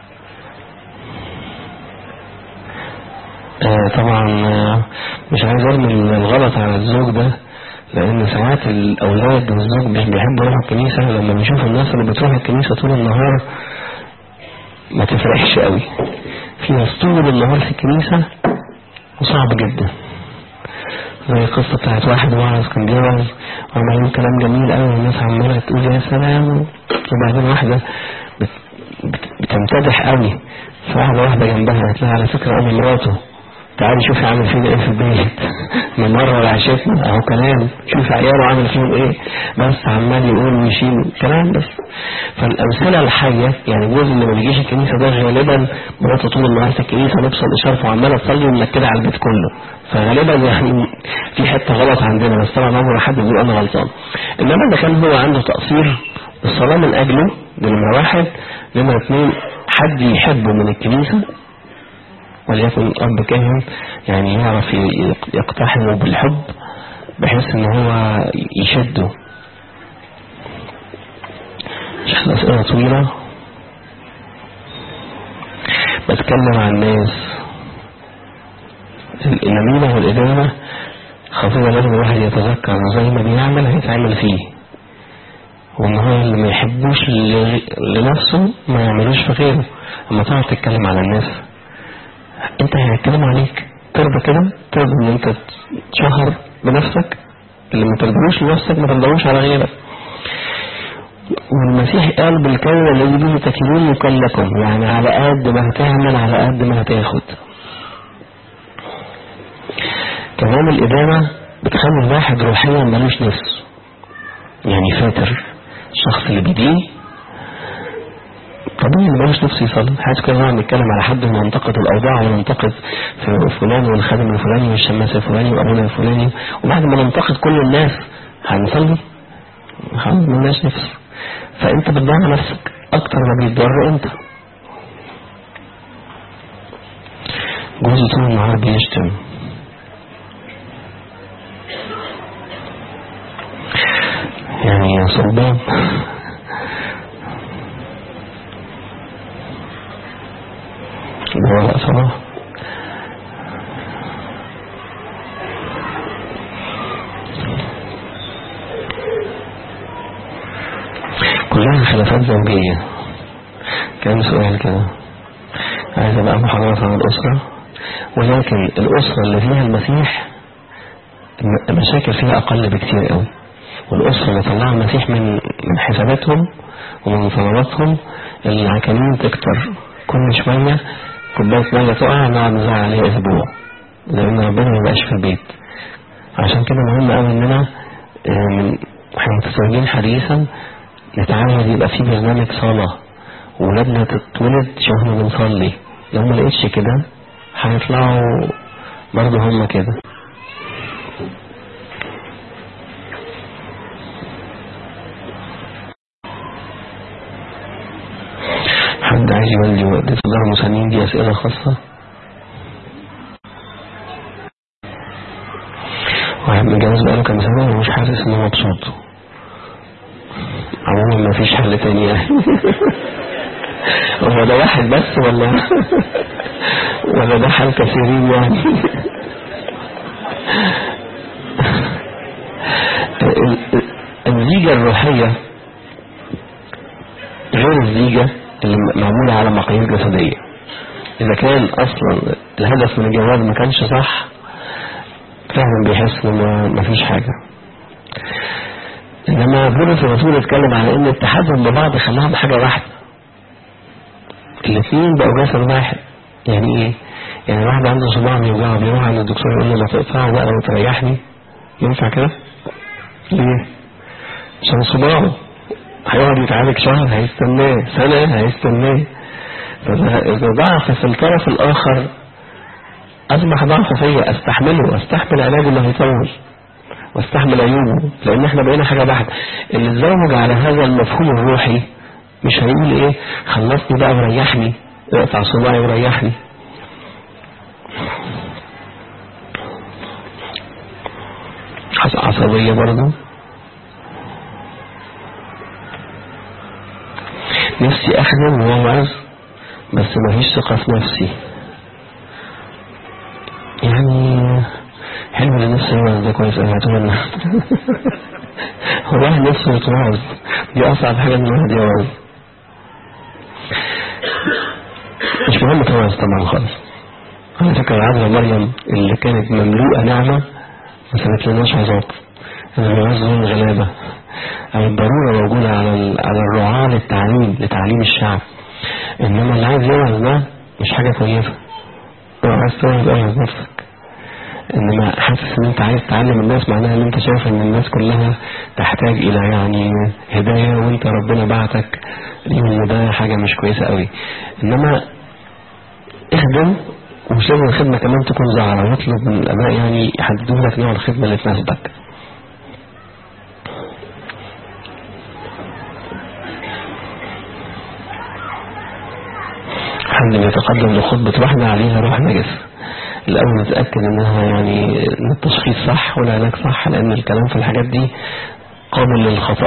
آه طبعا آه مش عايز ارمي الغلط على الزوج ده لان ساعات الاولاد والزوج مش بيحبوا يروحوا الكنيسة لما بيشوفوا الناس اللي بتروح الكنيسة طول النهار ما تفرحش قوي في ناس طول النهار في الكنيسة وصعب جدا زي القصة بتاعت واحد واعظ كان بيوعظ وعمالين كلام جميل قوي والناس عمالة تقول يا سلام وبعدين واحدة بت بت بتمتدح قوي فواحدة واحدة جنبها قالت لها على فكرة أنا مراته تعالي شوفي عامل فينا ايه في البيت من مرة وعشتنا اهو كلام شوفي عياله عامل فيهم ايه بس عمال يقول ويشيل كلام بس فالامثله الحيه يعني الجزء اللي ما بيجيش الكنيسه ده غالبا مراته طول النهار في الكنيسه لابسه الاشارف وعماله تصلي ومنكده على البيت كله فغالبا يعني في حته غلط عندنا بس طبعا عمره حد بيقول انا غلطان انما اذا كان هو عنده تقصير الصلاه من اجله دي نمره واحد نمره اثنين حد يحبه من الكنيسه وليكن أب كاهن يعني يعرف يقتحمه بالحب بحيث ان هو يشده مش أسئلة طويلة بتكلم عن الناس النميمة والإدانة خطيرة لازم الواحد يتذكر زي ما بيعمل هيتعمل فيه وان هو اللي ما يحبوش لنفسه ما يعملوش في غيره اما تقعد تتكلم على الناس انت هيتكلم عليك ترضى كده ترضى ان انت تشهر بنفسك اللي ما ترضوش لنفسك ما ترضوش على غيرك والمسيح قال بالكون الذي به تكلون يكون لكم يعني على قد ما هتعمل على قد ما هتاخد كمان الإدانة بتخلي الواحد روحيا ملوش نفس يعني فاتر الشخص اللي بيدين طبيعي ما ملوش نفس يصلي حاجة كده نقعد نتكلم على حد وننتقد الأوضاع وننتقد في فلان والخادم الفلاني والشماس الفلاني وأبونا الفلاني وبعد ما ننتقد كل الناس هنصلي خلاص ملناش نفس فأنت بتضيع نفسك أكتر ما بيتضر أنت جوزي طول النهار بيشتم يعني يا صلبان هو صلاة كلها خلافات زوجية كام سؤال كده عايز ابقى محاضرات عن الأسرة ولكن الأسرة اللي فيها المسيح المشاكل فيها أقل بكتير قوي والأسرة اللي طلعها المسيح من من حساباتهم ومن صلواتهم العكانين تكتر كل شوية كوباية مية تقع نقعد نزعل عليها أسبوع لأن ربنا ما يبقاش في البيت عشان كده مهم قوي إننا آه، احنا متزوجين حديثا نتعود يبقى في برنامج صلاة وولادنا تتولد شوفنا بنصلي لو ما لقيتش كده هيطلعوا برضه هم كده حد عايز يقول لي وقت الله المسنين دي أسئلة خاصة واحد متجوز بقاله كام سنة ومش حاسس إنه مبسوط عموما ما فيش حل تاني يعني هو ده واحد بس ولا ولا ده حال كثيرين يعني الزيجة الروحية غير الزيجة اللي معمولة على مقاييس جسدية إذا كان أصلا الهدف من الجواز ما كانش صح فعلا بيحس إن ما فيش حاجة إنما بولس الرسول اتكلم على إن اتحادهم ببعض خلاهم حاجة واحدة الاثنين بقوا جسد واحد يعني إيه؟ يعني واحد عنده صباع بيوجعه بيروح عند الدكتور يقول له ما تقطعه بقى وتريحني ينفع كده؟ ليه؟ عشان صباعه هيقعد يتعالج شهر هيستناه سنة هيستناه فإذا ضعف في الطرف الآخر أصبح ضعف فيا أستحمله أستحمل علاجه اللي هيطول واستحمل عيوبه لأن احنا بقينا حاجة واحدة اللي اتزوج على هذا المفهوم الروحي مش هيقول ايه خلصني بقى وريحني اقطع صباعي وريحني عصبية برضه نفسي أخدم وأوعظ بس ما فيش ثقة في نفسي يعني حلو اللي نفسي يوعظ ده كويس أنا أتمنى هو الواحد نفسه يتوعظ دي أصعب حاجة إن الواحد يوعظ مش مهم توعظ طبعا خالص على فكرة العذراء مريم اللي كانت مملوءة نعمة ما سابتلناش عذاب الجواز دول غلابة أو الضرورة موجودة على على الرعاة للتعليم لتعليم الشعب إنما اللي عايز يوعظ ده مش حاجة كويسة لو عايز توعظ اوعظ نفسك إنما حاسس إن أنت عايز تعلم الناس معناها إن أنت شايف إن الناس كلها تحتاج إلى يعني هداية وأنت ربنا بعتك ليهم ده حاجة مش كويسة قوي إنما اخدم ومش لازم الخدمة كمان تكون زعرة واطلب من الآباء يعني يحددوا لك نوع الخدمة اللي تناسبك حد بيتقدم لخطبة واحدة عليها روح نجس الأول نتأكد إنها يعني إن التشخيص صح والعلاج صح لأن الكلام في الحاجات دي قابل للخطأ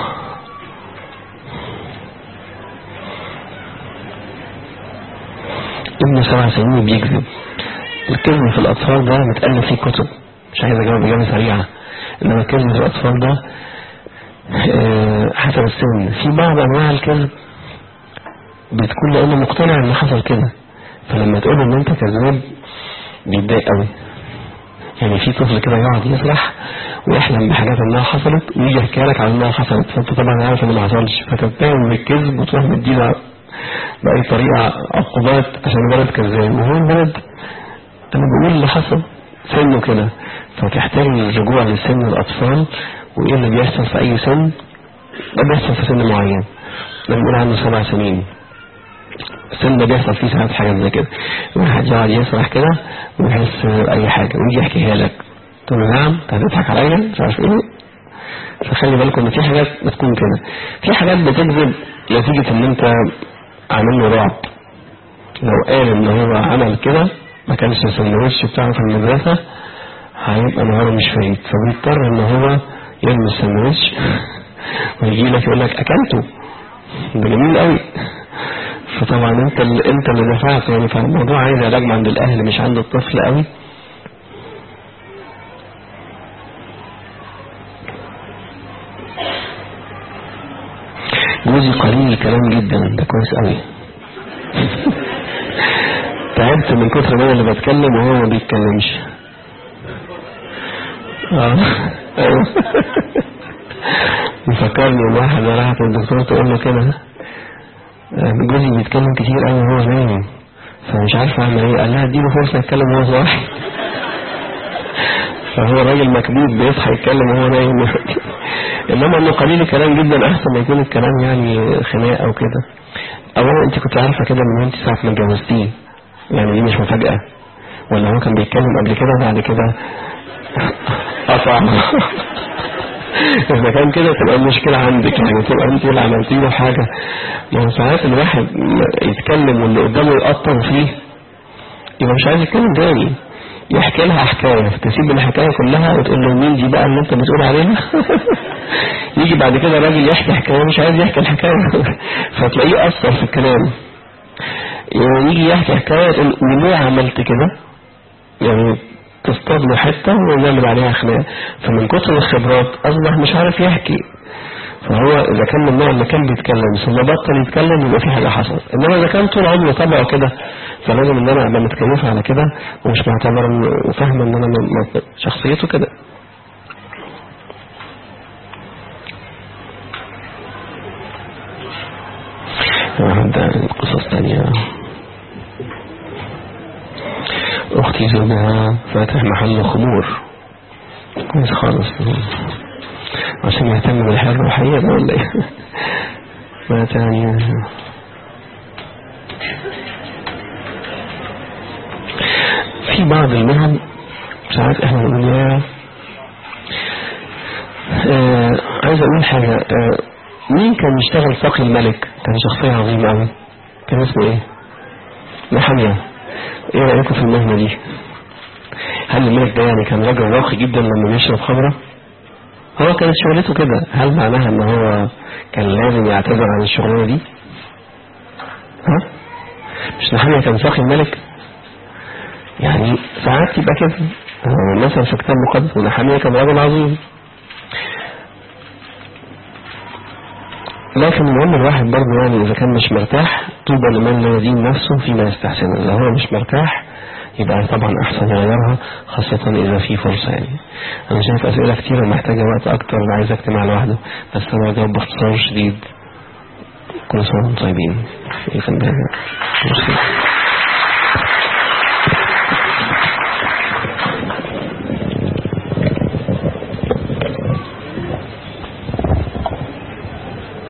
ابن سبع سنين بيكذب الكذب في الأطفال ده متألف فيه كتب مش عايز أجاوب إجابة سريعة إنما الكذب في الأطفال ده آه، حسب السن في بعض أنواع الكذب بتكون لأنه مقتنع إن حصل كده فلما تقول إن أنت كذاب بيتضايق قوي يعني في طفل كده يقعد يسرح ويحلم بحاجات انها حصلت ويجي يحكي لك عن انها حصلت فانت طبعا عارف ان ما حصلش فتتهم بالكذب وتروح مديله بأي طريقة عقوبات عشان الولد كذاب وهو الولد انا بقول اللي حصل سنه كده فتحتاج الرجوع لسن الأطفال وإيه اللي بيحصل في أي سن ده بيحصل في سن معين لما نقول عنده سبع سنين السن ده بيحصل فيه ساعات حاجة زي كده واحد يقعد يسرح كده ويحس بأي حاجة ويجي يحكيها لك تقول له نعم انت هتضحك عليا مش عارف ايه فخلي بالكم ان في حاجات بتكون كده في حاجات بتكذب نتيجة ان انت عامل له رعب لو قال ان هو عمل كده ما كانش السندوتش بتاعه في المدرسة هيبقى نهاره مش فايت فبيضطر ان هو يرمي السندوتش ويجي لك يقول لك اكلته ده جميل قوي فطبعا انت اللي انت اللي دفعت يعني فالموضوع عايز علاج عند الاهل مش عند الطفل قوي جوزي قليل الكلام جدا ده كويس قوي تعبت من كتر ما انا اللي بتكلم وهو ما بيتكلمش اه ايوه يفكرني واحد راحت الدكتور تقول له كده آه، جوزي بيتكلم كتير قوي وهو نايم فمش عارف اعمل ايه قال لها اديله فرصه يتكلم وهو صاحي فهو راجل مكبوت بيصحى يتكلم وهو نايم انما انه قليل الكلام جدا احسن ما يكون الكلام يعني خناق او كده اولا انت كنت عارفه كده من انت ساعه ما اتجوزتيه يعني دي مش مفاجاه ولا هو كان بيتكلم قبل كده وبعد كده قطع إذا كان كده تبقى المشكلة عندك يعني تبقى أنت اللي عملتي له حاجة ما هو ساعات الواحد يتكلم واللي قدامه يقطر فيه يبقى مش عايز يتكلم تاني يحكي لها حكاية تسيب الحكاية كلها وتقول له مين دي بقى اللي انت بتقول عليها يجي بعد كده راجل يحكي حكاية مش عايز يحكي الحكاية فتلاقيه أثر في الكلام يعني يجي يحكي حكاية تقول وليه عملت كده يعني تصطاد له حتة ويعمل عليها خناق فمن كتر الخبرات أصبح مش عارف يحكي فهو إذا كان من النوع اللي كان بيتكلم ثم بطل يتكلم يبقى في حاجة حصلت إنما إذا كان طول عمره طبعه كده فلازم إن أنا أبقى متكيفة على كده ومش معتبر إن- وفاهمة إن أنا م- م- شخصيته كده عندها قصص تانية أختي زوجها فاتح محل خمور كويس خالص عشان يهتم بالحياة الروحية ده ولا ايه ما تاني في بعض المهن ساعات احنا بنقول يا آه عايز اقول حاجة آه مين كان يشتغل ساقي الملك كان شخصية عظيمة قوي كان اسمه ايه محامية ايه رأيكم في المهنة دي هل الملك ده يعني كان راجل راقي جدا لما بيشرب خمرة هو كانت شغلته كده هل معناها ان هو كان لازم يعتذر عن الشغلانة دي ها مش محامية كان ساقي الملك يعني ساعات يبقى كده آه، مثلا في كتاب مقدس ونحامية كان راجل عظيم لكن المهم الواحد برضه يعني إذا كان مش مرتاح طوبى لمن لا يدين نفسه فيما يستحسن لو هو مش مرتاح يبقى طبعا أحسن يغيرها خاصة إذا في فرصة يعني أنا شايف أسئلة كتير ومحتاجة وقت أكتر أنا عايز اجتماع لوحده بس أنا هجاوب باختصار شديد كل سنة وانتم طيبين في خلال